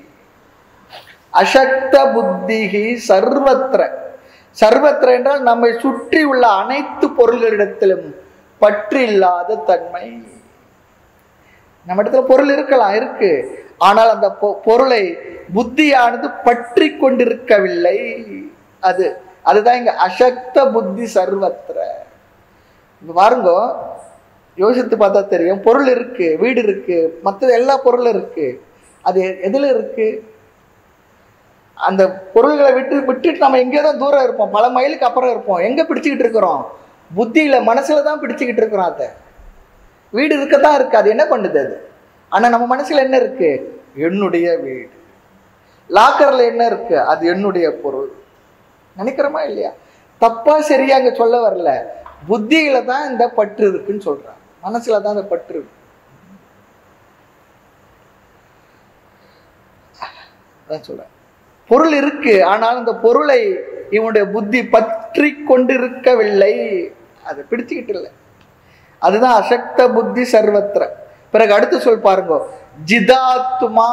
அசக்த புத்திகி சர்வத்திர சர்வத்திர என்றால் நம்மை சுற்றி உள்ள அனைத்து பொருள்களிடத்திலும் பற்றில்லாத தன்மை நம்ம இடத்துல பொருள் இருக்கலாம் இருக்கு ஆனால் அந்த பொ- பொருளை புத்தியானது பற்றி கொண்டிருக்கவில்லை அது அதுதான் இங்க அசக்த புத்தி சர்வத்திர இப்ப பாருங்க யோசித்து பார்த்தா தெரியும் பொருள் இருக்கு வீடு இருக்கு மற்றது எல்லா பொருளும் இருக்கு அது எதுல இருக்கு அந்த பொருள்களை விட்டு விட்டுட்டு நம்ம எங்கேயோ தான் தூரம் இருப்போம் பல மைலுக்கு அப்புறம் இருப்போம் எங்க பிடிச்சிக்கிட்டு இருக்கிறோம் புத்தியில மனசுல தான் பிடிச்சிக்கிட்டு இருக்கிறோம் அதை வீடு இருக்கத்தான் இருக்கு அது என்ன பண்ணுது அது ஆனா நம்ம மனசுல என்ன இருக்கு என்னுடைய வீடு லாக்கர்ல என்ன இருக்கு அது என்னுடைய பொருள் நினைக்கிறோமா இல்லையா தப்பா சரியா அங்க சொல்ல வரல புத்தியில தான் இந்த பற்று இருக்குன்னு சொல்றான் மனசுல தான் இந்த பற்று இருக்கு அதான் சொல்றேன் பொருள் இருக்கு ஆனால் இந்த பொருளை இவனுடைய புத்தி பற்றி கொண்டிருக்கவில்லை அதை பிடிச்சுக்கிட்டு இல்லை அதுதான் அசக்த புத்தி சர்வத்திர பிறகு அடுத்து சொல் பாருங்க ஜிதாத்மா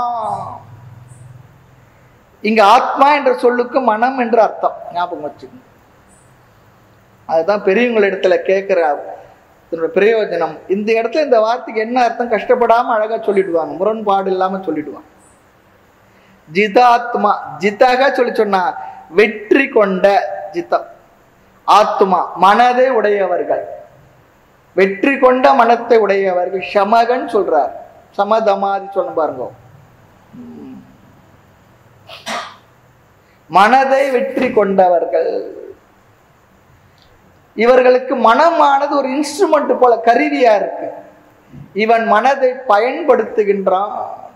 இங்க ஆத்மா என்ற சொல்லுக்கு மனம் என்ற அர்த்தம் ஞாபகம் வச்சுக்கோங்க அதுதான் பெரியவங்க இடத்துல கேட்கிற இதனோட பிரயோஜனம் இந்த இடத்துல இந்த வார்த்தைக்கு என்ன அர்த்தம் கஷ்டப்படாம அழகா சொல்லிடுவாங்க முரண்பாடு இல்லாம சொல்லிடுவாங்க ஜிதாத்மா ஜிதாக சொல்லி சொன்னா வெற்றி கொண்ட ஜிதம் ஆத்மா மனதை உடையவர்கள் வெற்றி கொண்ட மனத்தை உடையவர்கள் சமகன் சொல்றார் சமதமாதி சொன்ன பாருங்க உம். மனதை வெற்றி கொண்டவர்கள் இவர்களுக்கு மனமானது ஒரு இன்ஸ்ட்ருமெண்ட் போல கருவியா இருக்கு இவன் மனதை பயன்படுத்துகின்றான்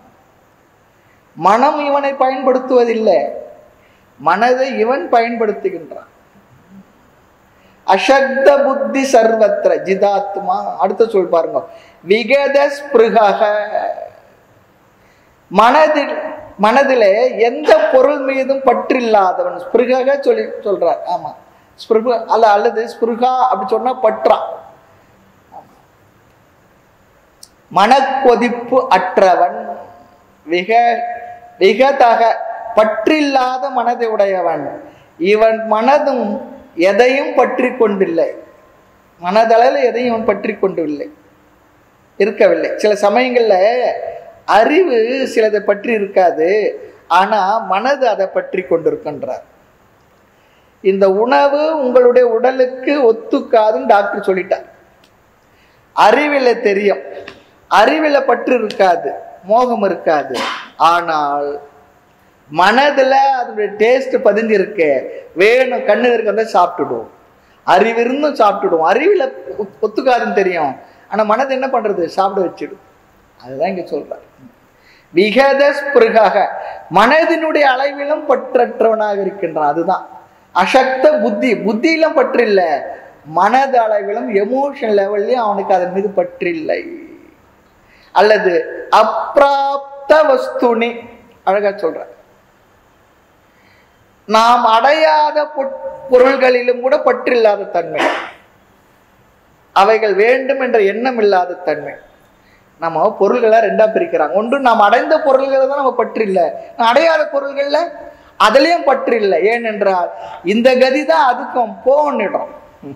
மனம் இவனை பயன்படுத்துவதில்லை மனதை இவன் பயன்படுத்துகின்றான் அசக்த புத்தி சர்வத்திர ஜிதாத்மா அடுத்த சொல் பாருங்க விகத ஸ்பிருகக மனதில் மனதிலே எந்த பொருள் மீதும் பற்றில்லாதவன் ஸ்பிருகக சொல்லி சொல்றார் ஆமா ஸ்பிருக அல்ல அல்லது ஸ்பிருகா அப்படி சொன்னா பற்றா மனக்கொதிப்பு அற்றவன் விக விகதக பற்றில்லாத மனதை உடையவன் இவன் மனதும் எதையும் பற்றி கொண்டில்லை மனதளவில் எதையும் இவன் பற்றி கொண்டில்லை இருக்கவில்லை சில சமயங்கள்ல அறிவு சிலதை பற்றி இருக்காது ஆனா மனது அதை பற்றி கொண்டிருக்கின்றார் இந்த உணவு உங்களுடைய உடலுக்கு ஒத்துக்காதுன்னு டாக்டர் சொல்லிட்டார் அறிவில தெரியும் அறிவில பற்று இருக்காது மோகம் இருக்காது ஆனால் மனதுல அதனுடைய டேஸ்ட் பதிஞ்சிருக்கு வேணும் கண்ணு இருக்கிறத சாப்பிட்டுடுவோம் அறிவிருந்தும் சாப்பிட்டுடுவோம் அறிவில ஒத்- ஒத்துக்காதுன்னு தெரியும் ஆனா மனது என்ன பண்றது சாப்பிட வச்சிடும் அதுதான் இங்க சொல்றாரு விகத ஸ்பிருகாக மனதினுடைய அளவிலும் பற்றற்றவனாக இருக்கின்றான் அதுதான் அசக்த புத்தி புத்தியிலும் பற்றில்ல மனது அளவிலும் எமோஷன் லெவல்லையும் அவனுக்கு அதன் மீது பற்றில்லை அல்லது அப்பிராப்த வஸ்துனி அழகா சொல்ற நாம் அடையாத பொ- பொருள்களிலும் கூட பற்றில்லாத தன்மை அவைகள் வேண்டும் என்ற எண்ணம் இல்லாத தன்மை நம்ம பொருள்களை ரெண்டா பிரிக்கிறாங்க ஒன்று நாம் அடைந்த பொருள்களை தான் நம்ம பற்று இல்லை அடையாத பொருள்கள்ல அதுலயும் பற்று இல்லை ஏனென்றால் இந்த கதி தான் அதுக்கும் போன்னிடும்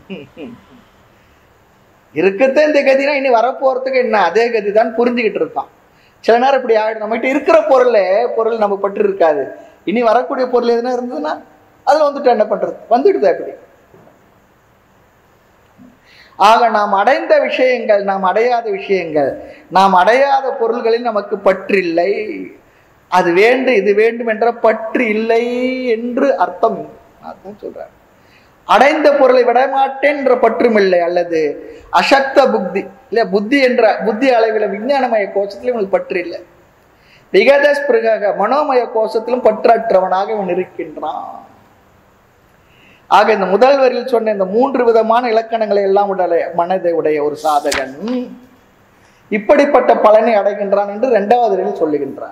இருக்கத்தே இந்த கதினா இனி வரப்போறதுக்கு என்ன அதே கதி தான் புரிஞ்சுக்கிட்டு இருக்கான் சில நேரம் இப்படி ஆயிடும் நம்மகிட்ட இருக்கிற பொருளே பொருள் நம்ம பற்று இருக்காது இனி வரக்கூடிய பொருள் எதுனா இருந்ததுன்னா அதுல வந்துட்டு என்ன பண்றது வந்துடுது அப்படி ஆக நாம் அடைந்த விஷயங்கள் நாம் அடையாத விஷயங்கள் நாம் அடையாத பொருள்களில் நமக்கு பற்றில்லை அது வேண்டும் இது வேண்டும் என்ற பற்று இல்லை என்று அர்த்தம் அதான் சொல்றார் அடைந்த பொருளை விடமாட்டேன் என்ற பற்றும் இல்லை அல்லது அசக்த புத்தி இல்ல புத்தி என்ற புத்தி அளவில் விஞ்ஞானமய கோஷத்திலும் இவனுக்கு பற்று இல்லை விகத ஸ்பிருக மனோமய கோஷத்திலும் பற்றற்றவனாக இவன் இருக்கின்றான் ஆக இந்த முதல் வரியில் சொன்ன இந்த மூன்று விதமான இலக்கணங்களை எல்லாம் உடைய மனதை உடைய ஒரு சாதகன் இப்படிப்பட்ட பலனை அடைகின்றான் என்று இரண்டாவது வரியில் சொல்லுகின்றான்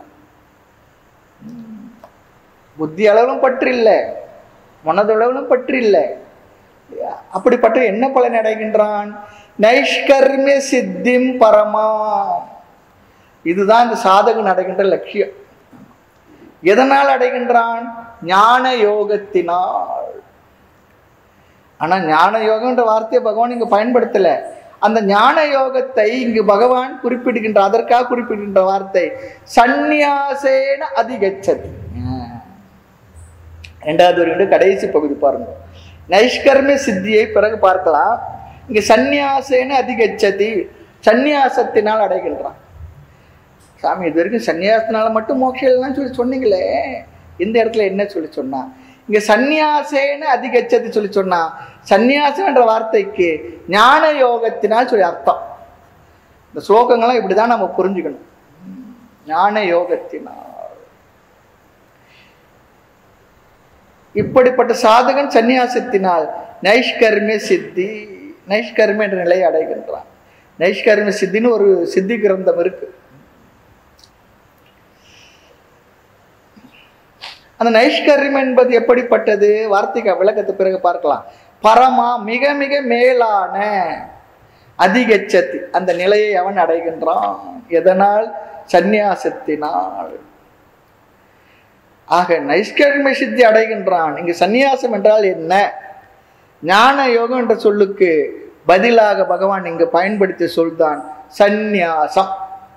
புத்தி அளவிலும் பற்றில்லை மனதளவிலும் பற்றில்லை இல்லையா? அப்படிப்பட்ட என்ன பலனை அடைகின்றான் நைஷ்கர்மிய சித்திம் பரமா இதுதான் இந்த சாதகன் அடைகின்ற லட்சியம் எதனால் அடைகின்றான் ஞான யோகத்தினால் ஆனா ஞான யோகம்ன்ற வார்த்தையை பகவான் இங்க பயன்படுத்தல அந்த ஞான யோகத்தை இங்கு பகவான் குறிப்பிடுகின்ற அதற்காக குறிப்பிடுகின்ற வார்த்தை சந்நியாசேன அதிகச்சதி இரண்டாவது வரியுடைய கடைசி பகுதி பாருங்க நைஷ்கர்மிய சித்தியை பிறகு பார்க்கலாம் இங்க சந்நியாசேன அதிகச்சதி சந்நியாசத்தினால் அடைகின்றான் சாமி இது வரைக்கும் சந்நியாசத்தினால மட்டும் மோட்சம் இல்லைன்னு சொல்லி சொன்னீங்களே இந்த இடத்துல என்ன சொல்லி சொன்னா இங்க சந்நியாசேன அதிகச்சதி சொல்லி சொன்னா சந்நியாசம் என்ற வார்த்தைக்கு ஞான யோகத்தினால் சொல்லி அர்த்தம் இந்த ஸ்லோகங்கள்லாம் இப்படிதான் நம்ம புரிஞ்சுக்கணும் ஞான யோகத்தினால் இப்படிப்பட்ட சாதகன் சந்நியாசத்தினால் நைஷ்கர்மிய சித்தி நைஷ்கர்மிய என்ற நிலையை அடைகின்றான் நைஷ்கர்மிய சித்தின்னு ஒரு சித்தி கிரந்தம் இருக்கு அந்த நைஷ்கர்யம் என்பது எப்படிப்பட்டது வார்த்தைக்கு விளக்கத்தை பிறகு பார்க்கலாம் பரமா மிக மிக மேலான அதிகச்சத்தி அந்த நிலையை அவன் அடைகின்றான் எதனால் சந்நியாசத்தினால் ஆக நைஷ்கர்ம சித்தி அடைகின்றான் இங்கு சந்நியாசம் என்றால் என்ன ஞான யோகம் என்ற சொல்லுக்கு பதிலாக பகவான் இங்கு பயன்படுத்திய சொல்தான் சந்நியாசம்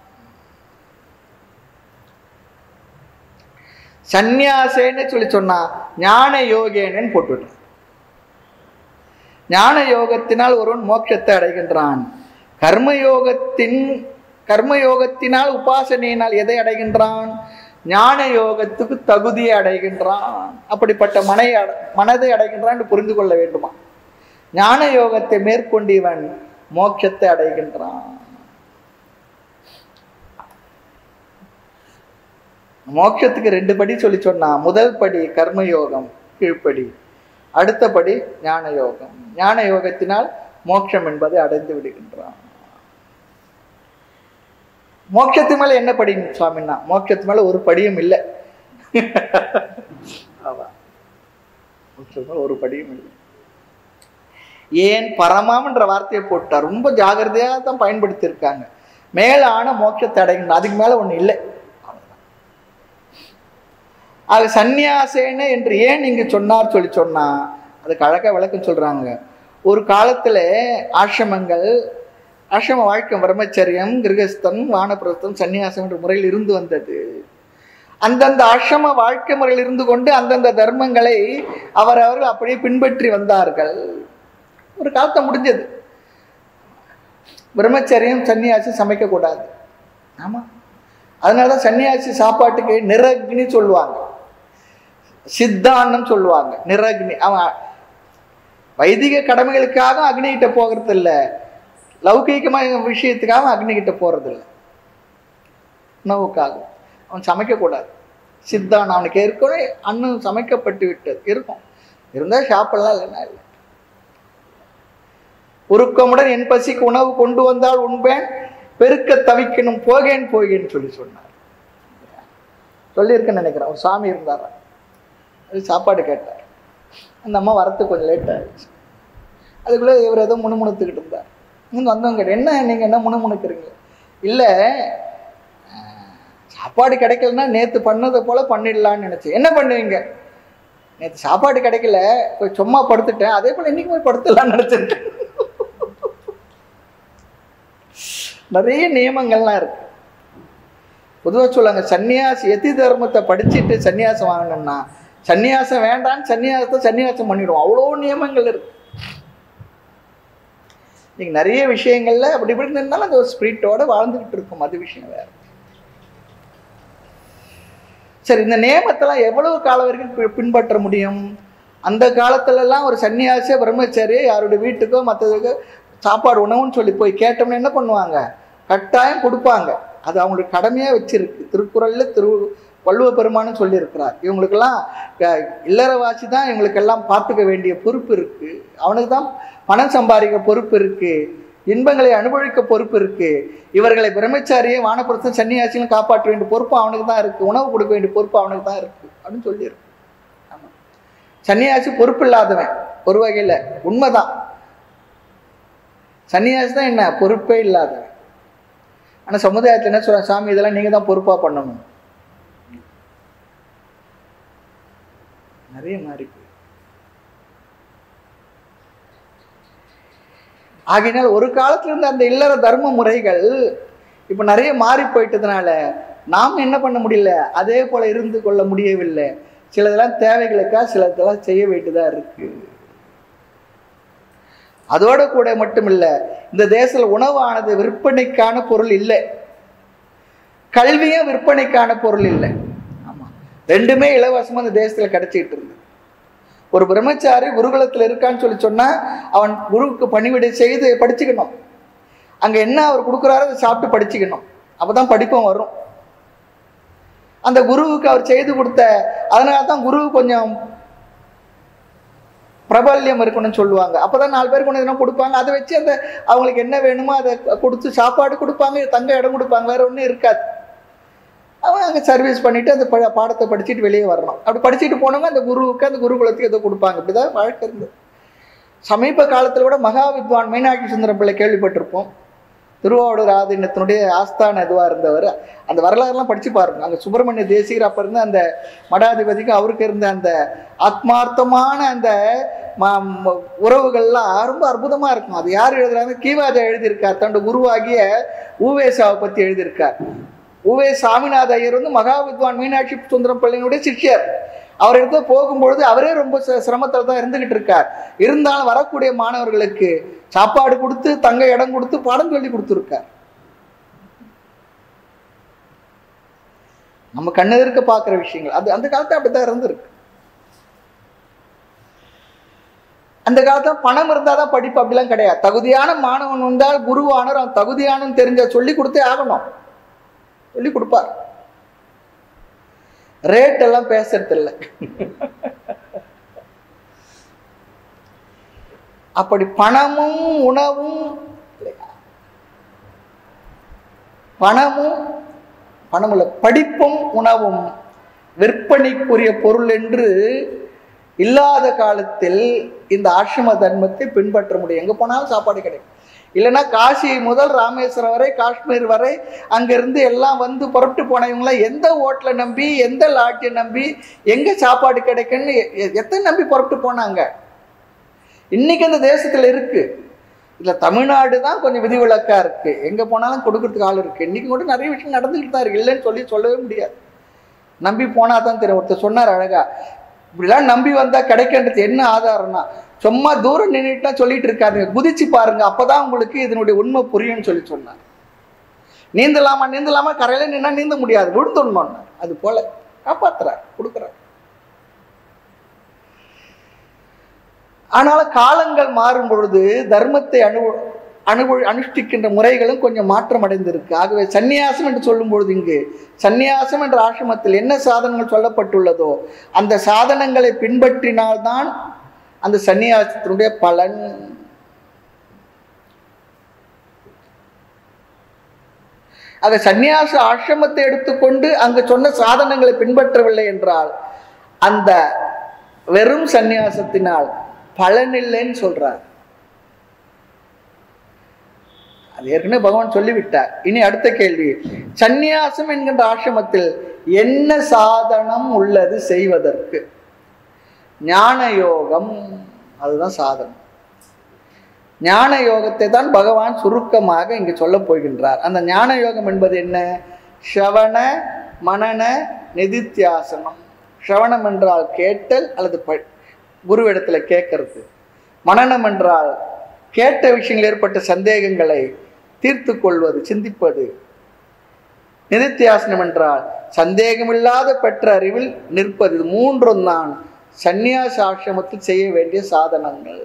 சந்நியாசேன்னு சொல்லி சொன்னா ஞான யோகேனன்னு போட்டுவிட்டான் ஞான யோகத்தினால் ஒருவன் மோட்சத்தை அடைகின்றான் கர்மயோகத்தின் கர்மயோகத்தினால் உபாசனையினால் எதை அடைகின்றான் ஞான யோகத்துக்கு தகுதியை அடைகின்றான் அப்படிப்பட்ட மனை அட- மனதை அடைகின்றான் என்று புரிந்து கொள்ள வேண்டுமா ஞான யோகத்தை மேற்கொண்டு இவன் மோட்சத்தை அடைகின்றான் மோட்சத்துக்கு ரெண்டு படி சொல்லி சொன்னா முதல் படி கர்மயோகம் கீழ்ப்படி அடுத்த படி ஞான யோகம் ஞான யோகத்தினால் மோட்சம் என்பதை அடைந்து விடுகின்றான் மோட்சத்து மேல என்ன படி சுவாமின்னா மோட்சத்து மேல ஒரு படியும் இல்லை ஆமா மோட்சத்து மேல ஒரு படியும் இல்லை ஏன் பரமாம்ன்ற வார்த்தையை போட்டா ரொம்ப ஜாகிரதையா தான் பயன்படுத்தி இருக்காங்க மேலான மோட்சத்தை அடைகின்ற அதுக்கு மேல ஒண்ணு இல்லை அது சந்நியாசேன என்று ஏன் இங்கு சொன்னார் சொல்லி சொன்னா அதுக்கு அழகா விளக்கம் சொல்றாங்க ஒரு காலத்துல ஆசிரமங்கள் ஆசிரம வாழ்க்கை பிரம்மச்சரியம் கிரகஸ்தம் வானப்பிரஸ்தம் சந்நியாசம் என்ற முறையில் இருந்து வந்தது அந்தந்த ஆசிரம வாழ்க்கை முறையில் இருந்து கொண்டு அந்தந்த தர்மங்களை அவர் அவர்கள் அப்படியே பின்பற்றி வந்தார்கள் ஒரு காலத்தை முடிஞ்சது பிரம்மச்சரியம் சன்னியாசி சமைக்கக்கூடாது ஆமா அதனால தான் சன்னியாசி சாப்பாட்டுக்கு நிரக்னி சொல்லுவாங்க சித்தாந்தம் சொல்லுவாங்க நிரக்னி அவன் வைதிக கடமைகளுக்காக அக்னிகிட்ட போகிறது இல்லை லௌகீகமான விஷயத்துக்காக அக்னிகிட்ட போறது இல்லை உணவுக்காக அவன் சமைக்கக்கூடாது சித்தானம் அவனுக்கு ஏற்கனவே அன்னம் சமைக்கப்பட்டு விட்டது இருக்கும் இருந்தால் சாப்பிடலாம் இல்லைன்னா இல்லை உருக்கமுடன் என் பசிக்கு உணவு கொண்டு வந்தால் உண்பேன் பெருக்க தவிக்கணும் போகேன் போகேன்னு சொல்லி சொன்னார் சொல்லியிருக்கேன்னு நினைக்கிறேன் ஒரு சாமி இருந்தார் அது சாப்பாடு கேட்டார் அந்த அம்மா வரத்துக்கு கொஞ்சம் லேட் ஆயிடுச்சு அதுக்குள்ளே இவர் ஏதோ முணுமுணுத்துக்கிட்டு இருந்தார் இங்கே வந்தவங்க கேட்டேன், என்ன நீங்கள் என்ன முணுமுணுக்கிறீங்க இல்லை சாப்பாடு கிடைக்கலன்னா நேற்று பண்ணதை போல் பண்ணிடலான்னு நினச்சேன் என்ன பண்ணுவீங்க நேற்று சாப்பாடு கிடைக்கல போய் சும்மா படுத்துட்டேன் அதே போல் இன்னைக்கு போய் படுத்துடலாம்னு நினச்சிருக்கேன் நிறைய நியமங்கள்லாம் இருக்கு பொதுவாக சொல்லுவாங்க சன்னியாசி எதி தர்மத்தை படிச்சுட்டு சன்னியாசம் வாங்கணும்னா சன்னியாசம் வேண்டான்னு சன்னியாசத்தை சன்னியாசம் பண்ணிடுவோம் அவ்வளோ நியமங்கள் இருக்கு நீங்க நிறைய விஷயங்கள்ல அப்படி இப்படி இருந்தாலும் அந்த ஒரு ஸ்பிரிட்டோட வாழ்ந்துகிட்டு இருக்கும் அது விஷயம் வேற சரி இந்த நியமத்தெல்லாம் எவ்வளவு காலம் வரைக்கும் பி- பின்பற்ற முடியும் அந்த காலத்துல எல்லாம் ஒரு சன்னியாசிய பிரம்மச்சாரி யாருடைய வீட்டுக்கோ மற்றதுக்கோ சாப்பாடு உணவுன்னு சொல்லி போய் கேட்டோம்னா என்ன பண்ணுவாங்க கட்டாயம் கொடுப்பாங்க அது அவங்களுக்கு கடமையா வச்சிருக்கு திருக்குறள்ல திரு வள்ளுவ பெருமானும் சொல்லியிருக்கிறார் இவங்களுக்கெல்லாம் அஹ், இல்லறவாசி தான் இவங்களுக்கெல்லாம் பார்த்துக்க வேண்டிய பொறுப்பு இருக்கு அவனுக்கு தான் பணம் சம்பாதிக்க பொறுப்பு இருக்கு இன்பங்களை அனுபவிக்க பொறுப்பு இருக்கு இவர்களை பிரம்மச்சாரியை வானப்புறத்தும் சன்னியாசியும் காப்பாற்ற வேண்டிய பொறுப்பு அவனுக்கு தான் இருக்கு உணவு கொடுக்க வேண்டிய பொறுப்பு அவனுக்கு தான் இருக்கு அப்படின்னு சொல்லியிருக்கு ஆமா சன்னியாசி பொறுப்பு இல்லாதவன் ஒரு வகையில உண்மைதான் சன்னியாசி தான் என்ன பொறுப்பே இல்லாதவன் ஆனா சமுதாயத்துல என்ன சொல்றாங்க சாமி இதெல்லாம் நீங்க தான் பொறுப்பா பண்ணணும் நிறைய மாறி போய் ஆகையினால் ஒரு காலத்துல இருந்த அந்த இல்லற தர்ம முறைகள் இப்ப நிறைய மாறி போயிட்டதுனால நாம் என்ன பண்ண முடியல அதே போல இருந்து கொள்ள முடியவில்லை சிலதெல்லாம் தேவைகளுக்கா சிலதெல்லாம் செய்ய வேண்டியதா இருக்கு அதோட கூட மட்டும் இல்ல இந்த தேசத்துல உணவானது விற்பனைக்கான பொருள் இல்லை கல்வியும் விற்பனைக்கான பொருள் இல்லை ஆமா ரெண்டுமே இலவசமா இந்த தேசத்துல கிடைச்சிட்டு இருந்து ஒரு பிரம்மச்சாரி குருகுலத்துல இருக்கான்னு சொல்லி சொன்னா அவன் குருவுக்கு பணிவிடை செய்து படிச்சுக்கணும் அங்க என்ன அவர் கொடுக்குறாரோ அதை சாப்பிட்டு படிச்சுக்கணும் அப்பதான் படிப்பும் வரும் அந்த குருவுக்கு அவர் செய்து கொடுத்த அதனால தான் குரு கொஞ்சம் பிரபல்யம் இருக்கணும்னு சொல்லுவாங்க அப்பதான் நாலு பேருக்கு ஒன்று எதுனா கொடுப்பாங்க அதை வச்சு அந்த அவங்களுக்கு என்ன வேணுமோ அதை கொடுத்து சாப்பாடு கொடுப்பாங்க தங்க இடம் கொடுப்பாங்க வேற ஒன்றும் இருக்காது அவன் அங்கே சர்வீஸ் பண்ணிட்டு அந்த ப- பாடத்தை படிச்சுட்டு வெளியே வரணும் அப்படி படிச்சுட்டு போனவங்க அந்த குருவுக்கு அந்த குருகுலத்துக்கு ஏதோ கொடுப்பாங்க இப்படிதான் வழக்கு இருந்தது சமீப காலத்தில் கூட மகா வித்வான் மீனாட்சி சுந்தரம் பிள்ளை கேள்விப்பட்டிருப்போம் திருவாவூர் ஆதீனத்தினுடைய ஆஸ்தான இதுவாக இருந்தவர் அந்த வரலாறுலாம் படிச்சு பாருங்க அங்கே சுப்பிரமணிய தேசிகர் அப்போ இருந்த அந்த மடாதிபதிக்கு அவருக்கு இருந்த அந்த ஆத்மார்த்தமான அந்த ம- ம- உறவுகள்லாம் ரொம்ப அற்புதமாக இருக்கும் அது யார் எழுதுறாங்க கீவாஜா எழுதியிருக்கார் தன்னோட குருவாகிய ஊவேசாவை பற்றி எழுதியிருக்கார் உவே சாமிநாத ஐயர் வந்து மகா வித்வான் மீனாட்சி சுந்தரம் பிள்ளையினுடைய சிஷ்யர் அவர் இடத்துல போகும்பொழுது அவரே ரொம்ப ச- சிரமத்துல தான் இருந்துகிட்டு இருக்கார் இருந்தாலும் வரக்கூடிய மாணவர்களுக்கு சாப்பாடு கொடுத்து தங்க இடம் கொடுத்து பாடம் சொல்லி கொடுத்துருக்கார் நம்ம கண்ணெதிர்க்க பார்க்குற விஷயங்கள் அது அந்த காலத்துல அப்படித்தான் இருந்திருக்கு அந்த காலத்துல பணம் இருந்தால் தான் படிப்பு அப்படிலாம் கிடையாது தகுதியான மாணவன் வந்தால் குருவானர் அவன் தகுதியானவன் தெரிஞ்ச சொல்லி கொடுத்தே ஆகணும் சொல்லி கொடுப்பார் ரேட் எல்லாம் பேசுறது இல்லை அப்படி பணமும் உணவும் இல்லையா? பணமும் பணம் இல்ல படிப்பும் உணவும் விற்பனைக்குரிய பொருள் என்று இல்லாத காலத்தில் இந்த ஆசிரம தர்மத்தை பின்பற்ற முடியும் எங்க போனாலும் சாப்பாடு கிடைக்கும் இல்லைன்னா காசி முதல் ராமேஸ்வரம் வரை காஷ்மீர் வரை அங்கிருந்து எல்லாம் வந்து புறப்பட்டு போனவங்களாம் எந்த ஹோட்டலை நம்பி எந்த லாட்ஜை நம்பி எங்க சாப்பாடு கிடைக்குன்னு எ- எ- எத்தனை நம்பி புறப்பட்டு போனாங்க இன்னைக்கு அந்த தேசத்துல இருக்கு இதுல தமிழ்நாடு தான் கொஞ்சம் விதிவிலக்கா இருக்கு எங்க போனாலும் கொடுக்கறதுக்கு ஆள் இருக்கு இன்னைக்கு கூட நிறைய விஷயம் நடந்துகிட்டு தான் இருக்கு இல்லைன்னு சொல்லி சொல்லவே முடியாது நம்பி போனா தான் தெரியும் ஒருத்தர் சொன்னார் அழகா இப்படிலாம் நம்பி வந்தா கிடைக்கின்றது என்ன ஆதாரம்னா சும்மா தூரம் நின்றுட்டுலாம் சொல்லிட்டு இருக்காதுங்க குதிச்சு பாருங்க அப்பதான் உங்களுக்கு இதனுடைய உண்மை புரியும்னு சொல்லி சொன்னார் நீந்தலாமா நீந்தலாமா கரையில நின்னா நீந்த முடியாது விழுந்துடணும் அது போல காப்பாத்துறார் கொடுக்குறார் ஆனாலும் காலங்கள் மாறும் பொழுது தர்மத்தை அனு அனுபவ அனுஷ்டிக்கின்ற முறைகளும் கொஞ்சம் மாற்றம் அடைந்திருக்கு ஆகவே சந்நியாசம் என்று சொல்லும் பொழுது இங்கு சந்நியாசம் என்ற ஆசிரமத்தில் என்ன சாதனங்கள் சொல்லப்பட்டுள்ளதோ அந்த சாதனங்களை பின்பற்றினால்தான் அந்த சந்நியாசத்தினுடைய பலன் ஆக சந்நியாச ஆசிரமத்தை எடுத்துக்கொண்டு அங்கு சொன்ன சாதனங்களை பின்பற்றவில்லை என்றால் அந்த வெறும் சந்நியாசத்தினால் பலனில்லைன்னு சொல்றார் அது ஏற்கனவே பகவான் சொல்லிவிட்டார் இனி அடுத்த கேள்வி சந்நியாசம் என்கின்ற ஆசிரமத்தில் என்ன சாதனம் உள்ளது செய்வதற்கு ஞான யோகம் அதுதான் சாதனம் ஞான யோகத்தை தான் பகவான் சுருக்கமாக இங்கு சொல்லப் போகின்றார் அந்த ஞான யோகம் என்பது என்ன ஸ்ரவண மனன நிதித்தியாசனம் ஸ்ரவணம் என்றால் கேட்டல் அல்லது ப குருவிடத்துல கேட்கறது மனனம் என்றால் கேட்ட விஷயங்கள் ஏற்பட்ட சந்தேகங்களை தீர்த்து கொள்வது சிந்திப்பது நிதித்தியாசனம் என்றால் சந்தேகமில்லாத பெற்ற அறிவில் நிற்பது இது மூன்றும் தான் சந்நியாச ஆசிரமத்தில் செய்ய வேண்டிய சாதனங்கள்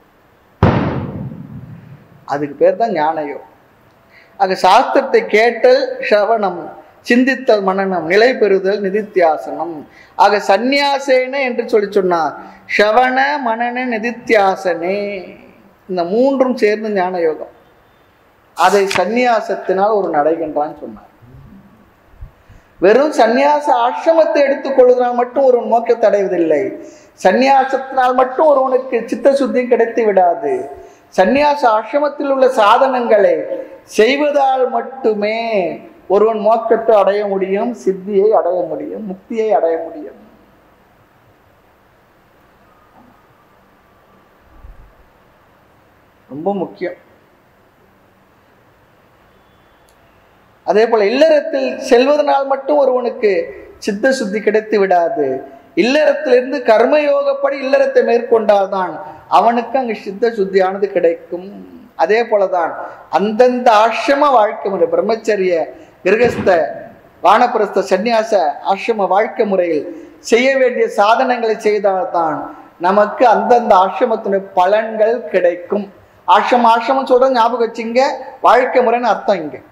அதுக்கு பேர் தான் ஞானயோகம் ஆக சாஸ்திரத்தை கேட்டல் ஸ்ரவணம் சிந்தித்தல் மனனம் நிலை பெறுதல் நிதித்தியாசனம் ஆக சந்நியாசேன என்று சொல்லி சொன்னார் ஸ்ரவண மனன நிதித்தியாசனே இந்த மூன்றும் சேர்ந்து ஞான யோகம் அதை சந்நியாசத்தினால் ஒரு நடைகின்றான்னு சொன்னார் வெறும் சந்நியாச ஆசிரமத்தை எடுத்துக்கொள்வதனால் மட்டும் ஒரு மோக்கத்தை அடைவதில்லை சந்நியாசத்தினால் மட்டும் ஒருவனுக்கு சித்த சுத்தியும் கிடைத்து விடாது சந்நியாச ஆசிரமத்தில் உள்ள சாதனங்களை செய்வதால் மட்டுமே ஒருவன் மோட்சத்தை அடைய முடியும் சித்தியை அடைய முடியும் முக்தியை அடைய முடியும் ரொம்ப முக்கியம் அதே போல இல்லறத்தில் செல்வதனால் மட்டும் ஒருவனுக்கு சித்த சுத்தி கிடைத்து விடாது இல்லறத்திலிருந்து கர்மயோகப்படி இல்லறத்தை மேற்கொண்டால்தான் அவனுக்கு அங்கு சித்த சுத்தியானது கிடைக்கும் அதே போலதான் அந்தந்த ஆசிரம வாழ்க்கை முறை பிரம்மச்சரிய கிரகஸ்த வானப்பிரஸ்த சந்நியாச ஆசிரம வாழ்க்கை முறையில் செய்ய வேண்டிய சாதனங்களை செய்தால்தான் நமக்கு அந்தந்த ஆசிரமத்தினுடைய பலன்கள் கிடைக்கும் ஆசிரம ஆசிரமம் சொல்றது ஞாபகம் வச்சுங்க வாழ்க்கை முறைன்னு அர்த்தம் இங்க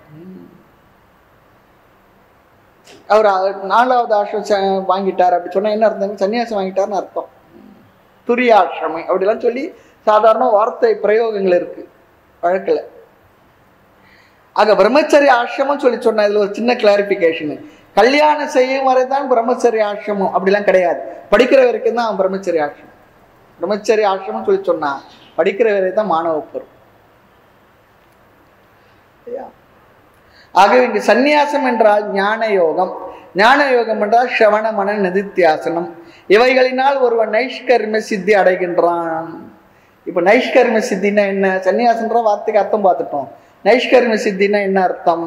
அவர் அ- நாலாவது ஆசிரம் ச- வாங்கிட்டார் அப்படி சொன்னா என்ன அர்த்தம் சன்னியாசம் வாங்கிட்டார்னு அர்த்தம் துரியாசிரமை அப்படிலாம் சொல்லி சாதாரண வார்த்தை பிரயோகங்கள் இருக்கு வழக்கில் ஆக பிரம்மச்சரிய ஆசிரமம் சொல்லி சொன்ன இதுல ஒரு சின்ன கிளாரிபிகேஷன் கல்யாணம் செய்யும் வரை தான் பிரம்மச்சரிய ஆசிரமம் அப்படிலாம் கிடையாது படிக்கிற வரைக்கும் தான் பிரம்மச்சரிய ஆசிரமம் பிரம்மச்சரிய ஆசிரமம் சொல்லி சொன்னா படிக்கிற வரை தான் மாணவ பருவம் சரியா? ஆகவே இங்கு சந்நியாசம் என்றால் ஞான யோகம் ஞான யோகம் என்றால் ஸ்ரவண மன நிதித்தியாசனம் இவைகளினால் ஒருவன் நைஷ்கர்ம சித்தி அடைகின்றான் இப்போ நைஷ்கர்ம சித்தினா என்ன சன்னியாசன்ற வார்த்தைக்கு அர்த்தம் பார்த்துட்டோம் நைஷ்கர்ம சித்தினா என்ன அர்த்தம்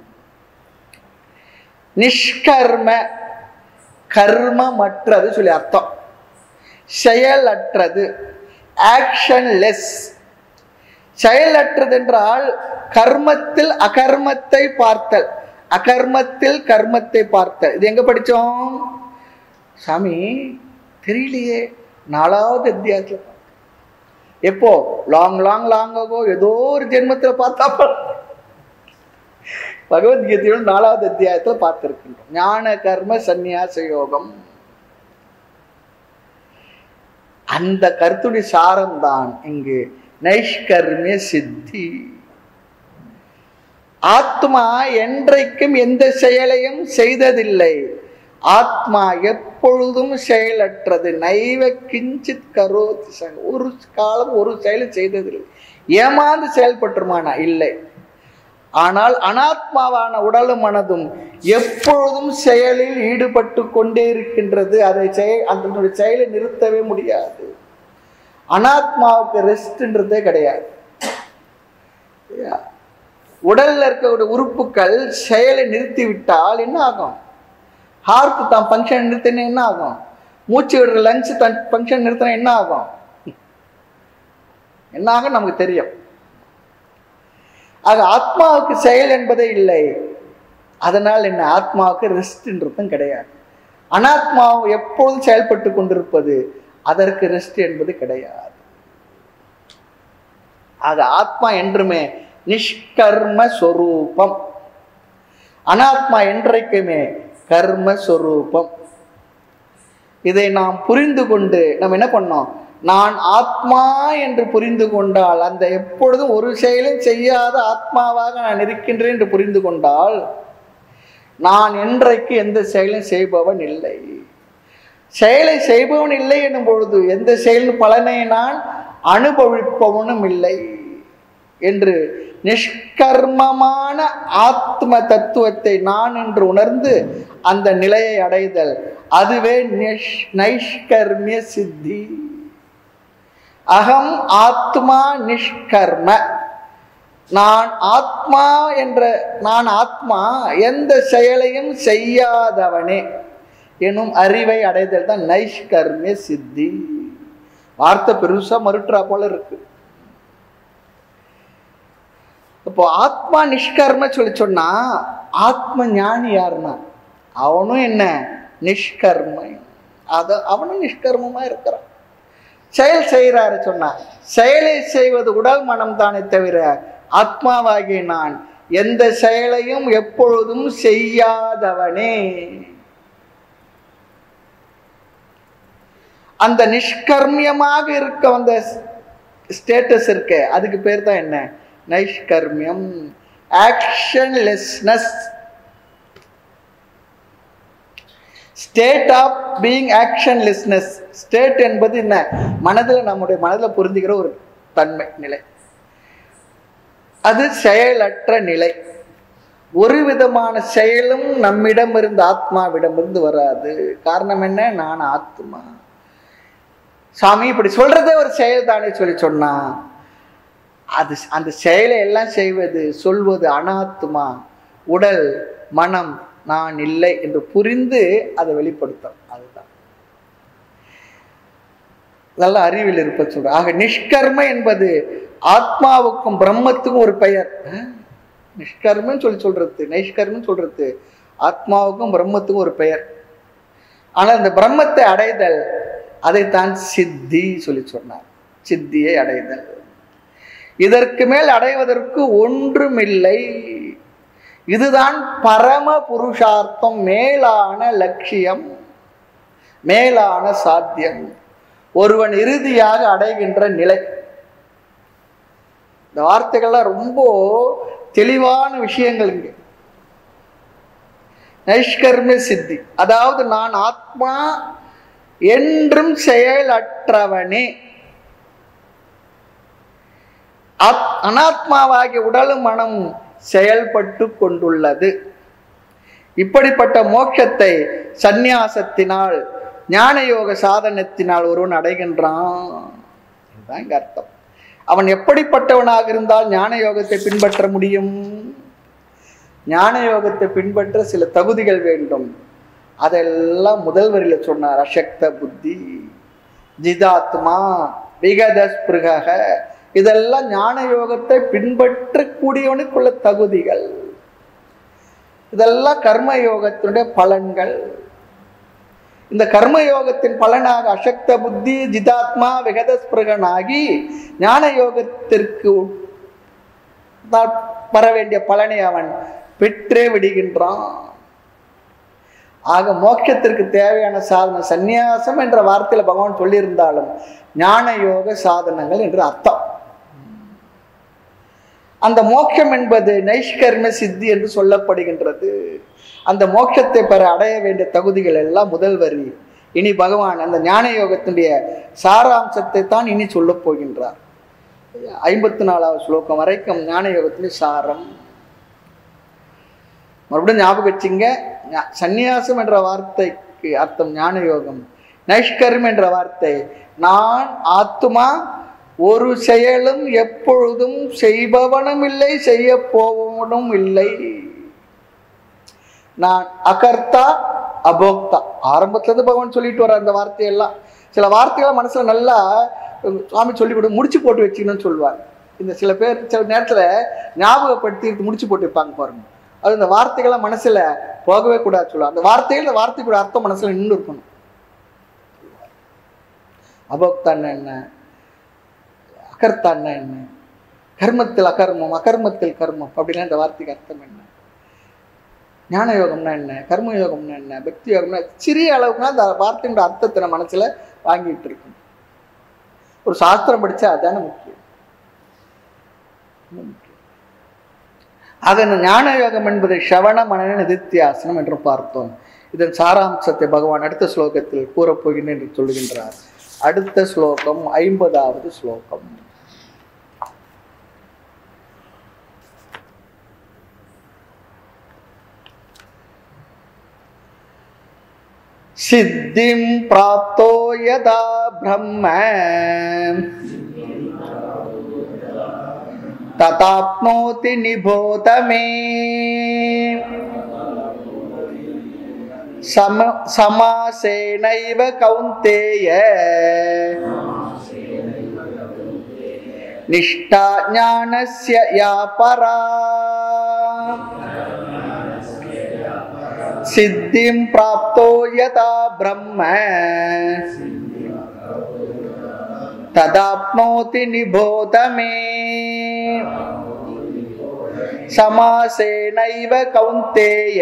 நிஷ்கர்ம கர்மமற்றது சொல்லி அர்த்தம் செயலற்றது ஆக்ஷன்லெஸ் செயலற்றது என்றால் கர்மத்தில் அகர்மத்தை பார்த்தல் அகர்மத்தில் கர்மத்தை பார்த்தல் இது எங்க படிச்சோம் சாமி தெரியலையே நாலாவது அத்தியாயத்தில் பார்த்தோம். எப்போ லாங் லாங் லாங் ஆகோ ஏதோ ஒரு ஜென்மத்துல பார்த்தா போதும். பகவத்கீதையோட நாலாவது அத்தியாயத்துல பார்த்திருக்கின்றோம் ஞான கர்ம சந்நியாச யோகம் அந்த கருத்துடைய சாரம்தான் இங்கு நைஷ்கர்மிய சித்தி ஆத்மா என்றைக்கும் எந்த செயலையும் செய்ததில்லை ஆத்மா எப்பொழுதும் செயலற்றது நைவ கிஞ்சித் கரோதி சக ஒரு காலம் ஒரு செயலும் செய்ததில்லை ஏமாந்து செயல்பட்டுருமானா இல்லை ஆனால் அனாத்மாவான உடலும் மனதும் எப்பொழுதும் செயலில் ஈடுபட்டு கொண்டே இருக்கின்றது அதை செய அதனுடைய செயலை நிறுத்தவே முடியாது அனாத்மாவுக்கு ரெஸ்ட்ன்றதே கிடையாது சரியா? உடல்ல இருக்கக்கூடிய உறுப்புகள் செயலை நிறுத்தி விட்டால் என்ன ஆகும் ஹார்ட் தான் ஃபங்க்ஷன் நிறுத்தினா என்ன ஆகும் மூச்சு விடுற லங்ஸ் தன் ஃபங்க்ஷன் நிறுத்தினா என்ன ஆகும் என்ன ஆகும் நமக்கு தெரியும் ஆக ஆத்மாவுக்கு செயல் என்பதே இல்லை அதனால் என்ன ஆத்மாவுக்கு ரெஸ்ட்ன்றதும் கிடையாது அனாத்மா எப்பொழுதும் செயல்பட்டு கொண்டிருப்பது அதற்கு ரெஸ்ட் என்பது கிடையாது ஆக ஆத்மா என்றுமே நிஷ்கர்ம சொரூபம் அனாத்மா என்றைக்குமே கர்ம சொரூபம் இதை நாம் புரிந்து கொண்டு நம்ம என்ன பண்ணோம் நான் ஆத்மா என்று புரிந்து கொண்டால் அந்த எப்பொழுதும் ஒரு செயலும் செய்யாத ஆத்மாவாக நான் இருக்கின்றேன் என்று புரிந்து கொண்டால் நான் என்றைக்கு எந்த செயலும் செய்பவன் இல்லை செயலை செய்பவன் இல்லை என்னும் பொழுது எந்த செயலின் பலனை நான் அனுபவிப்பவனும் இல்லை என்று நிஷ்கர்மமான ஆத்ம தத்துவத்தை நான் என்று உணர்ந்து அந்த நிலையை அடைதல் அதுவே நிஷ் நைஷ்கர்மிய சித்தி அகம் ஆத்மா நிஷ்கர்ம நான் ஆத்மா என்ற நான் ஆத்மா எந்த செயலையும் செய்யாதவனே எனும் அறிவை அடைதல் தான் நைஷ்கர்மிய சித்தி வார்த்தை பெருசா மறுட்டுறா போல இருக்கு இப்போ ஆத்மா நிஷ்கர்ம சொல்லி சொன்னா ஆத்ம ஞானி யாருன்னா அவனும் என்ன நிஷ்கர்ம அத அவனும் நிஷ்கர்மமா இருக்கிறான் செயல் செய்கிறாரு சொன்னா செயலை செய்வது உடல் மனம் தானே தவிர ஆத்மாவாகிய நான் எந்த செயலையும் எப்பொழுதும் செய்யாதவனே அந்த நிஷ்கர்மியமாக இருக்க வந்த ஸ்டேட்டஸ் இருக்க அதுக்கு பேர் தான் என்ன நைஷ்கர்மியம் actionlessness state of being actionlessness state என்பது என்ன மனதில் நம்முடைய மனதில் பொருந்துகிற ஒரு தன்மை நிலை அது செயலற்ற நிலை ஒரு விதமான செயலும் நம்மிடமிருந்து ஆத்மாவிடமிருந்து வராது காரணம் என்ன நான் ஆத்மா சாமி இப்படி சொல்றதே ஒரு செயல் தானே சொல்லி சொன்னா அது அந்த செயலை எல்லாம் செய்வது சொல்வது அனாத்மா உடல் மனம் நான் இல்லை என்று புரிந்து அதை வெளிப்படுத்தும் அதுதான் இதெல்லாம் அறிவில் இருப்ப சொல்ற ஆக நிஷ்கர்ம என்பது ஆத்மாவுக்கும் பிரம்மத்துக்கும் ஒரு பெயர் அஹ், நிஷ்கர்மன்னு சொல்லி சொல்றது நைஷ்கர்மன்னு சொல்றது ஆத்மாவுக்கும் பிரம்மத்துக்கும் ஒரு பெயர் ஆனால் அந்த பிரம்மத்தை அடைதல் அதைத்தான் சித்தி சொல்லி சொன்னார் சித்தியை அடைதல் இதற்கு மேல் அடைவதற்கு ஒன்றுமில்லை இதுதான் பரம புருஷார்த்தம் மேலான லட்சியம் மேலான சாத்தியம் ஒருவன் இறுதியாக அடைகின்ற நிலை இந்த வார்த்தைகள்லாம் ரொம்ப தெளிவான விஷயங்கள் இங்கே நைஷ்கர்ம சித்தி அதாவது நான் ஆத்மா என்றும் செயலற்றவனே ஆத்- அனாத்மாவாகிய உடலும் மனம் செயல்பட்டு கொண்டுள்ளது இப்படிப்பட்ட மோட்சத்தை சந்நியாசத்தினால் ஞான யோக சாதனத்தினால் ஒருவன் அடைகின்றான் இதுதான் இங்க அர்த்தம் அவன் எப்படிப்பட்டவனாக இருந்தால் ஞான யோகத்தை பின்பற்ற முடியும் ஞான யோகத்தை பின்பற்ற சில தகுதிகள் வேண்டும் அதெல்லாம் முதல் வரியில சொன்னார் அசக்த புத்தி ஜிதாத்மா விகதஸ்பிருக இதெல்லாம் ஞான யோகத்தை பின்பற்றக்கூடியவனுக்குள்ள தகுதிகள் இதெல்லாம் கர்ம யோகத்தினுடைய பலன்கள் இந்த கர்ம யோகத்தின் பலனாக அசக்த புத்தி ஜிதாத்மா விகதஸ்பிருகனாகி ஞான யோகத்திற்கு தான் பெற வேண்டிய பலனை அவன் பெற்றே விடுகின்றான் ஆக மோட்சத்திற்கு தேவையான சாதனம் சந்நியாசம் என்ற வார்த்தையில பகவான் சொல்லியிருந்தாலும் ஞான யோக சாதனங்கள் என்று அர்த்தம் அந்த மோட்சம் என்பது நைஷ்கர்ம சித்தி என்று சொல்லப்படுகின்றது அந்த மோட்சத்தை பெற அடைய வேண்டிய தகுதிகள் எல்லாம் முதல் வரி இனி பகவான் அந்த ஞான யோகத்தினுடைய சாராம்சத்தை தான் இனி சொல்லப் போகின்றார் ஐம்பத்தி நாலாவது ஸ்லோகம் வரைக்கும் ஞான யோகத்தினுடைய சாரம் மறுபடியும் ஞாபகம் வச்சுங்க ஞா- சந்நியாசம் என்ற வார்த்தைக்கு அர்த்தம் ஞான யோகம் நைஷ்கர்ம் என்ற வார்த்தை நான் ஆத்துமா ஒரு செயலும் எப்பொழுதும் செய்பவனும் இல்லை செய்ய போவனும் இல்லை நான் அகர்த்தா அபோக்தா ஆரம்பத்துல இருந்து பகவான் சொல்லிட்டு வர அந்த வார்த்தையெல்லாம் சில வார்த்தைகளை மனசுல நல்லா உம், சுவாமி சொல்லி கொடு முடிச்சு போட்டு வச்சுக்கணும்னு சொல்லுவார் இந்த சில பேர் சில நேரத்துல ஞாபகப்படுத்தி முடிச்சு போட்டு வைப்பாங்க பாருங்க அது இந்த வார்த்தைகளை மனசுல போகவே கூடாது சொல்லுவாங்க அந்த வார்த்தைகள் இந்த வார்த்தைக்கூட அர்த்தம் மனசுல நின்று இருக்கணும் அபோக்தான்னா என்ன அகர்த்தான்னா என்ன கர்மத்தில் அகர்மம் அகர்மத்தில் கர்மம் அப்படின்னா இந்த வார்த்தைக்கு அர்த்தம் என்ன ஞான யோகம்னா என்ன கர்ம யோகம்னா என்ன பக்தி யோகம்னா சிறிய அளவுக்குனா அந்த வார்த்தையோட அர்த்தத்தை நம்ம மனசுல வாங்கிட்டு இருக்கணும் ஒரு சாஸ்திரம் படிச்சா அதானே முக்கியம் ரொம்ப முக்கியம் அதன் ஞான யோகம் என்பது ஷவண மனன நிதித்தியாசனம் என்று பார்த்தோம் இதன் சாராம்சத்தை பகவான் அடுத்த ஸ்லோகத்தில் கூறப்போகின்றேன் என்று சொல்லுகின்றார் அடுத்த ஸ்லோகம் ஐம்பதாவது ஸ்லோகம் सिद्धिं प्राप्तो यदा ब्रह्म तताप्नोति निबोध मे सम समासेनैव कौन्तेय निष्ठा ज्ञानस्य या परा सिद्धिं प्राप्तो यथा ब्रह्म तदाप्नोति निबोध मे समासेनैव कौन्तेय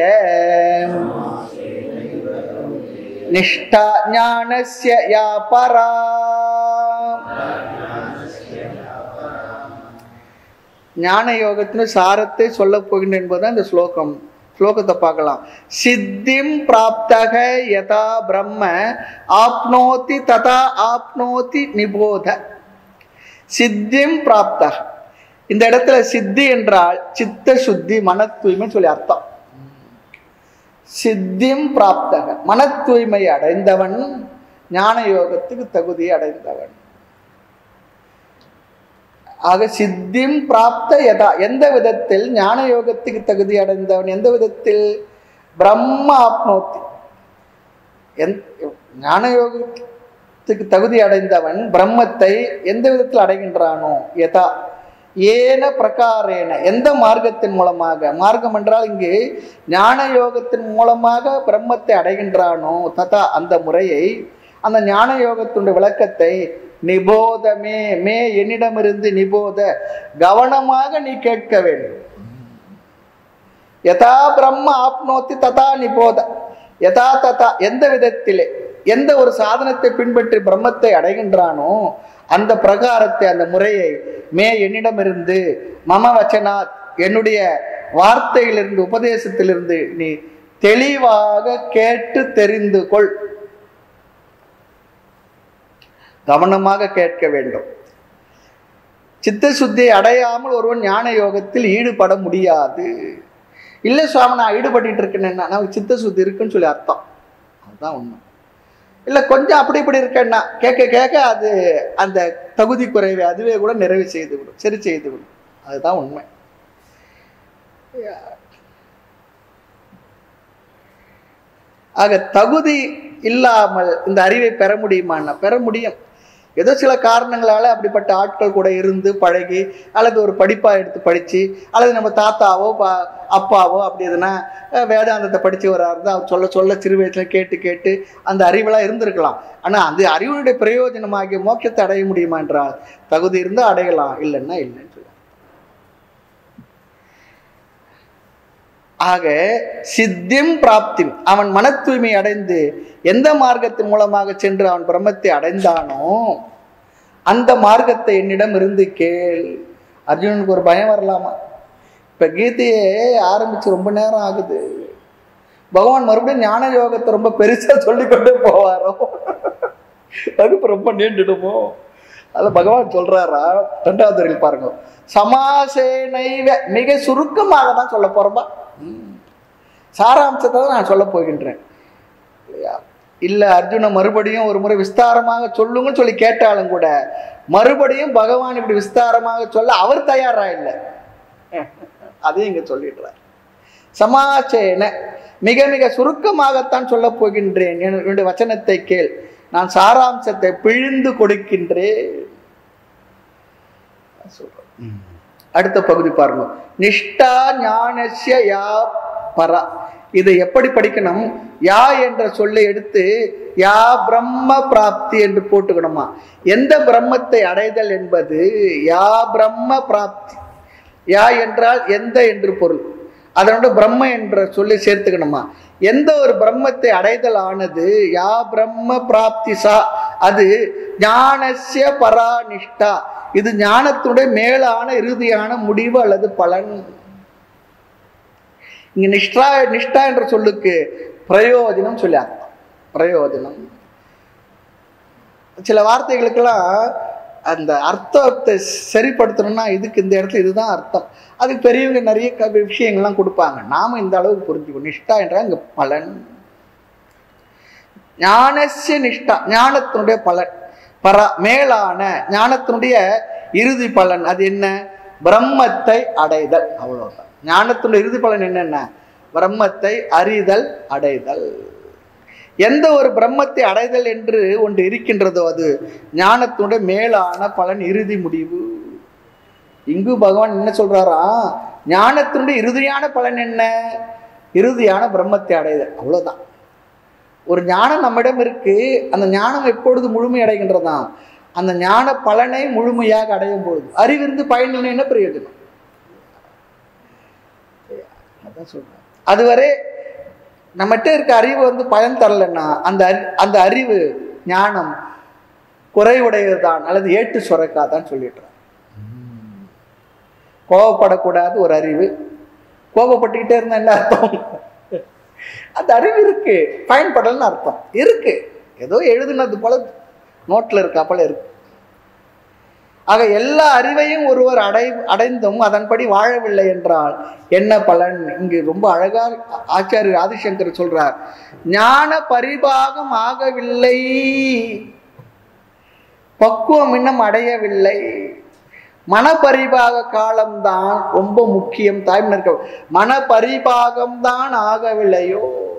निष्ठा ज्ञानस्य या परा ஞான யோகத்தின் சாரத்தை சொல்லப் போகின்றேன் என்பதுதான் இந்த ஸ்லோகம் ஸ்லோகத்தை பார்க்கலாம் சித்திம் பிராப்தக யதா பிரம்ம ஆப்னோதி ததா ஆப்னோதி நிபோத சித்திம் பிராப்தக இந்த இடத்துல சித்தி என்றால் சித்த சுத்தி மன தூய்மைன்னு சொல்லி அர்த்தம் சித்திம் பிராப்தக மன தூய்மை அடைந்தவன் ஞான யோகத்துக்கு தகுதி அடைந்தவன் ஆக சித்திம் பிராப்த யதா எந்த விதத்தில் ஞான யோகத்துக்கு தகுதி அடைந்தவன் எந்த விதத்தில் பிரம்ம ஆப்னோத்தி எந் ஞான யோகத்துக்கு தகுதி அடைந்தவன் பிரம்மத்தை எந்த விதத்தில் அடைகின்றானோ யதா ஏன பிரகாரேன எந்த மார்க்கத்தின் மூலமாக மார்க்கம் என்றால் இங்கு ஞான யோகத்தின் மூலமாக பிரம்மத்தை அடைகின்றானோ ததா அந்த முறையை அந்த ஞான யோகத்தினுடைய விளக்கத்தை நிபோதமே மே என்னிடமிருந்து நிபோத கவனமாக நீ கேட்க வேண்டும் யதா பிரம்ம ஆப்னோத்தி ததா நிபோத யதா ததா எந்த விதத்திலே எந்த ஒரு சாதனத்தை பின்பற்றி பிரம்மத்தை அடைகின்றானோ அந்த பிரகாரத்தை அந்த முறையை மே என்னிடமிருந்து மம வச்சனாத் என்னுடைய வார்த்தையிலிருந்து உபதேசத்திலிருந்து நீ தெளிவாக கேட்டு தெரிந்து கொள் கவனமாக கேட்க வேண்டும் சித்த சுத்தியை அடையாமல் ஒருவன் ஞான யோகத்தில் ஈடுபட முடியாது இல்லை சுவாமி நான் ஈடுபட்டு இருக்கேன்னா நமக்கு சித்த சுத்தி இருக்குன்னு சொல்லி அர்த்தம் அதுதான் உண்மை இல்லை கொஞ்சம் அப்படி இப்படி இருக்கேன்னா கேட்க கேட்க அது அந்த தகுதி குறைவை அதுவே கூட நிறைவு செய்து விடும் சரி செய்து விடும் அதுதான் உண்மை ஆக தகுதி இல்லாமல் இந்த அறிவை பெற முடியுமான்னா பெற முடியும் ஏதோ சில காரணங்களால அப்படிப்பட்ட ஆட்கள் கூட இருந்து பழகி அல்லது ஒரு படிப்பா எடுத்து படிச்சு அல்லது நம்ம தாத்தாவோ பா அப்பாவோ அப்படி எதுனா அஹ், வேதாந்தத்தை படிச்சவராக இருந்தால் அவர் சொல்ல சொல்ல சிறு வயசுல கேட்டு கேட்டு அந்த அறிவெல்லாம் இருந்திருக்கலாம் ஆனா அந்த அறிவுடைய பிரயோஜனமாகிய மோட்சத்தை அடைய முடியுமா என்றால் தகுதி இருந்தால் அடையலாம் இல்லைன்னா இல்லைன்னு சொல்லலாம் ஆக சித்திம் பிராப்திம் அவன் மன தூய்மை அடைந்து எந்த மார்க்கத்தின் மூலமாக சென்று அவன் பிரம்மத்தை அடைந்தானோ அந்த மார்க்கத்தை என்னிடம் இருந்து கேள் அர்ஜுனனுக்கு ஒரு பயம் வரலாமா இப்ப கீதையே ஆரம்பிச்சு ரொம்ப நேரம் ஆகுது பகவான் மறுபடியும் ஞான யோகத்தை ரொம்ப பெருசா சொல்லிக்கொண்டே போவாரோ வகுப்பு ரொம்ப நீண்டுடுமோ அது பகவான் சொல்றாரா ரெண்டாவது வரையில் பாருங்க சமாசேனைவ மிக சுருக்கமாக தான் சொல்ல போறோமா ம். சாராம்சத்தை தான் நான் சொல்ல போகின்றேன் இல்லையா இல்லை அர்ஜுன மறுபடியும் ஒரு முறை விஸ்தாரமாக சொல்லுங்கன்னு சொல்லி கேட்டாலும் கூட மறுபடியும் பகவான் இப்படி விஸ்தாரமாக சொல்ல அவர் தயாரா இல்லை அதையும் இங்க சொல்லிடுறார் சமாச்சேன மிக மிக சுருக்கமாகத்தான் சொல்ல போகின்றேன் என்- என்னுடைய வச்சனத்தை கேள் நான் சாராம்சத்தை பிழிந்து கொடுக்கின்றேன் சொல்றேன் அடுத்த பகுதி பாருங்க நிஷ்டா ஞானஸ்ய யா பரா இதை எப்படி படிக்கணும் யா என்ற சொல்லை எடுத்து யா பிரம்ம பிராப்தி என்று போட்டுக்கணுமா எந்த பிரம்மத்தை அடைதல் என்பது யா பிரம்ம பிராப்தி யா என்றால் எந்த என்று பொருள் அதனோட பிரம்ம என்ற சொல்லி சேர்த்துக்கணுமா எந்த ஒரு பிரம்மத்தை அடைதல் ஆனது யா பிரம்ம பிராப்தி சா அது ஞானஸ்ய பராநிஷ்டா இது ஞானத்துடைய மேலான இறுதியான முடிவு அல்லது பலன் இங்க நிஷ்டா நிஷ்டா என்ற சொல்லுக்கு பிரயோஜனம் சொல்லி அர்த்தம் பிரயோஜனம் சில வார்த்தைகளுக்கெல்லாம் அந்த அர்த்தத்தை சரிப்படுத்தணும்னா இதுக்கு இந்த இடத்துல இதுதான் அர்த்தம் அதுக்கு பெரியவங்க நிறைய க விஷயங்கள்லாம் கொடுப்பாங்க நாம இந்த அளவுக்கு புரிஞ்சுக்கணும் நிஷ்டா என்றால் இங்க பலன் ஞானசிய நிஷ்டா ஞானத்தினுடைய பலன் பர மேலான ஞானத்தினுடைய இறுதி பலன் அது என்ன பிரம்மத்தை அடைதல் அவ்வளவுதான் ஞானத்தினுடைய இறுதி பலன் என்னென்ன பிரம்மத்தை அறிதல் அடைதல் எந்த ஒரு பிரம்மத்தை அடைதல் என்று ஒன்று இருக்கின்றதோ அது ஞானத்தினுடைய மேலான பலன் இறுதி முடிவு இங்கு பகவான் என்ன சொல்றாரா ஞானத்தினுடைய இறுதியான பலன் என்ன இறுதியான பிரம்மத்தை அடைதல் அவ்வளவுதான் ஒரு ஞானம் நம்மிடம் இருக்கு அந்த ஞானம் எப்பொழுது முழுமை அடைகின்றதா அந்த ஞான பலனை முழுமையாக அடையும் பொழுது அறிவிருந்து பயனில்லை என்ன பிரயோஜனம் அதான் சொல்றேன் அதுவரை நம்மகிட்ட இருக்க அறிவு வந்து பயன் தரலன்னா அந்த அறி- அந்த அறிவு ஞானம் குறைவுடையதுதான் அல்லது ஏட்டு சுரக்காதான் சொல்லிடுறான் கோபப்படக்கூடாது ஒரு அறிவு கோபப்பட்டுக்கிட்டே இருந்தா என்ன அர்த்தம் அந்த அறிவு இருக்கு பயன்படலன்னு அர்த்தம் இருக்கு ஏதோ எழுதுனது போல நோட்ல இருக்காப்போல இருக்கு ஆக எல்லா அறிவையும் ஒருவர் அடை அடைந்தும் அதன்படி வாழவில்லை என்றால் என்ன பலன் இங்கு ரொம்ப அழகா ஆச்சாரியர் ஆதிசங்கர் சொல்றார் ஞான பரிபாகம் ஆகவில்லை பக்குவம் இன்னும் அடையவில்லை மனப்பரிபாக காலம்தான் ரொம்ப முக்கியம் தாய்மணர்க்க மனப்பரிபாகம் தான் ஆகவில்லையோ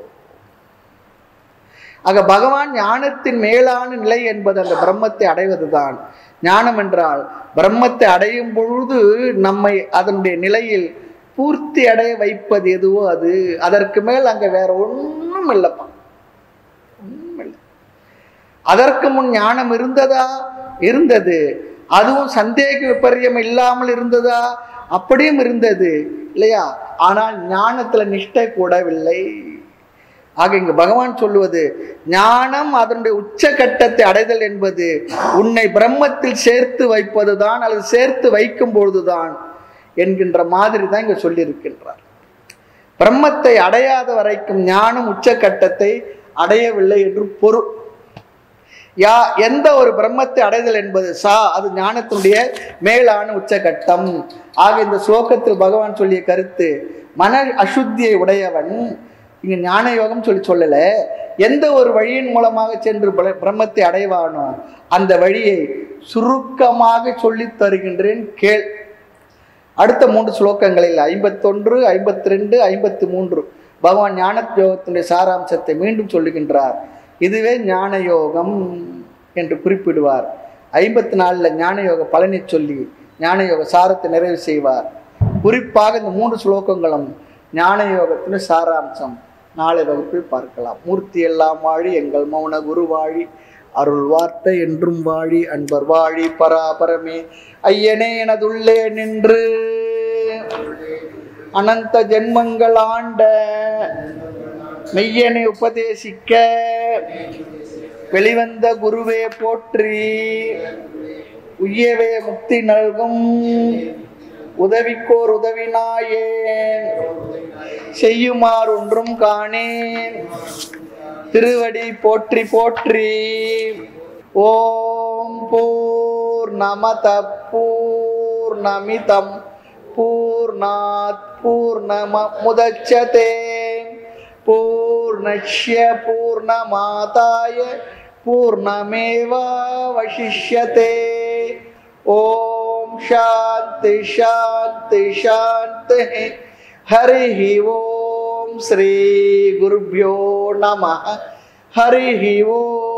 ஆக பகவான் ஞானத்தின் மேலான நிலை என்பது அந்த பிரம்மத்தை அடைவதுதான் ஞானம் என்றால் பிரம்மத்தை அடையும் பொழுது நம்மை அதனுடைய நிலையில் பூர்த்தி அடைய வைப்பது எதுவோ அது அதற்கு மேல் அங்க வேற ஒண்ணும் இல்லப்பா ஒண்ணும் இல்லை அதற்கு முன் ஞானம் இருந்ததா இருந்தது அதுவும் சந்தேக விபரியம் இல்லாமல் இருந்ததா அப்படியும் இருந்தது இல்லையா ஆனால் ஞானத்துல நிஷ்டை கூடவில்லை ஆக இங்கு பகவான் சொல்லுவது ஞானம் அதனுடைய உச்சகட்டத்தை அடைதல் என்பது உன்னை பிரம்மத்தில் சேர்த்து வைப்பதுதான் அல்லது சேர்த்து வைக்கும் பொழுதுதான் என்கின்ற மாதிரி தான் இங்க சொல்லியிருக்கின்றார் பிரம்மத்தை அடையாத வரைக்கும் ஞானம் உச்சகட்டத்தை அடையவில்லை என்று பொருள் யா எந்த ஒரு பிரம்மத்தை அடைதல் என்பது சா அது ஞானத்தினுடைய மேலான உச்சகட்டம் ஆக இந்த ஸ்லோகத்தில் பகவான் சொல்லிய கருத்து மன அசுத்தியை உடையவன் இங்க ஞான யோகம் சொல்லி சொல்லல எந்த ஒரு வழியின் மூலமாக சென்று பிர- பிரம்மத்தை அடைவானோ அந்த வழியை சுருக்கமாக சொல்லித் தருகின்றேன் கேள் அடுத்த மூன்று ஸ்லோகங்களில் ஐம்பத்தொன்று ஐம்பத்தி ரெண்டு ஐம்பத்தி மூன்று பகவான் ஞான யோகத்தினுடைய சாராம்சத்தை மீண்டும் சொல்லுகின்றார் இதுவே ஞான யோகம் என்று குறிப்பிடுவார் ஐம்பத்தி நாலில் ஞான யோக பலனை சொல்லி ஞான யோக சாரத்தை நிறைவு செய்வார் குறிப்பாக இந்த மூன்று ஸ்லோகங்களும் ஞான யோகத்தின் சாராம்சம் நாளை வகுப்பில் பார்க்கலாம் மூர்த்தி எல்லாம் வாழி எங்கள் மௌன குரு வாழி அருள் வார்த்தை என்றும் வாழி அன்பர் வாழி பராபரமே ஐயனே எனதுள்ளே நின்று அனந்த ஜென்மங்கள் ஆண்ட மெய்யனை உபதேசிக்க வெளிவந்த குருவே போற்றி உய்யவே முக்தி நல்கும் உதவிக்கோர் உதவினாயேன் செய்யுமாறு ஒன்றும் காணேன் திருவடி போற்றி போற்றி ஓம் பூர் நமத பூர்ணமிதம் பூர்ணாத் பூர்ணம முதச்சதே பூர்ணஷ்ய பூர்ணமாதாய பூர்ணமேவாவசிஷ்யதே ஓம் சாந்தி சாந்தி சாந்தி ஹரி ஓம் ஸ்ரீ குருभ्यो நம ஹரி ஓம்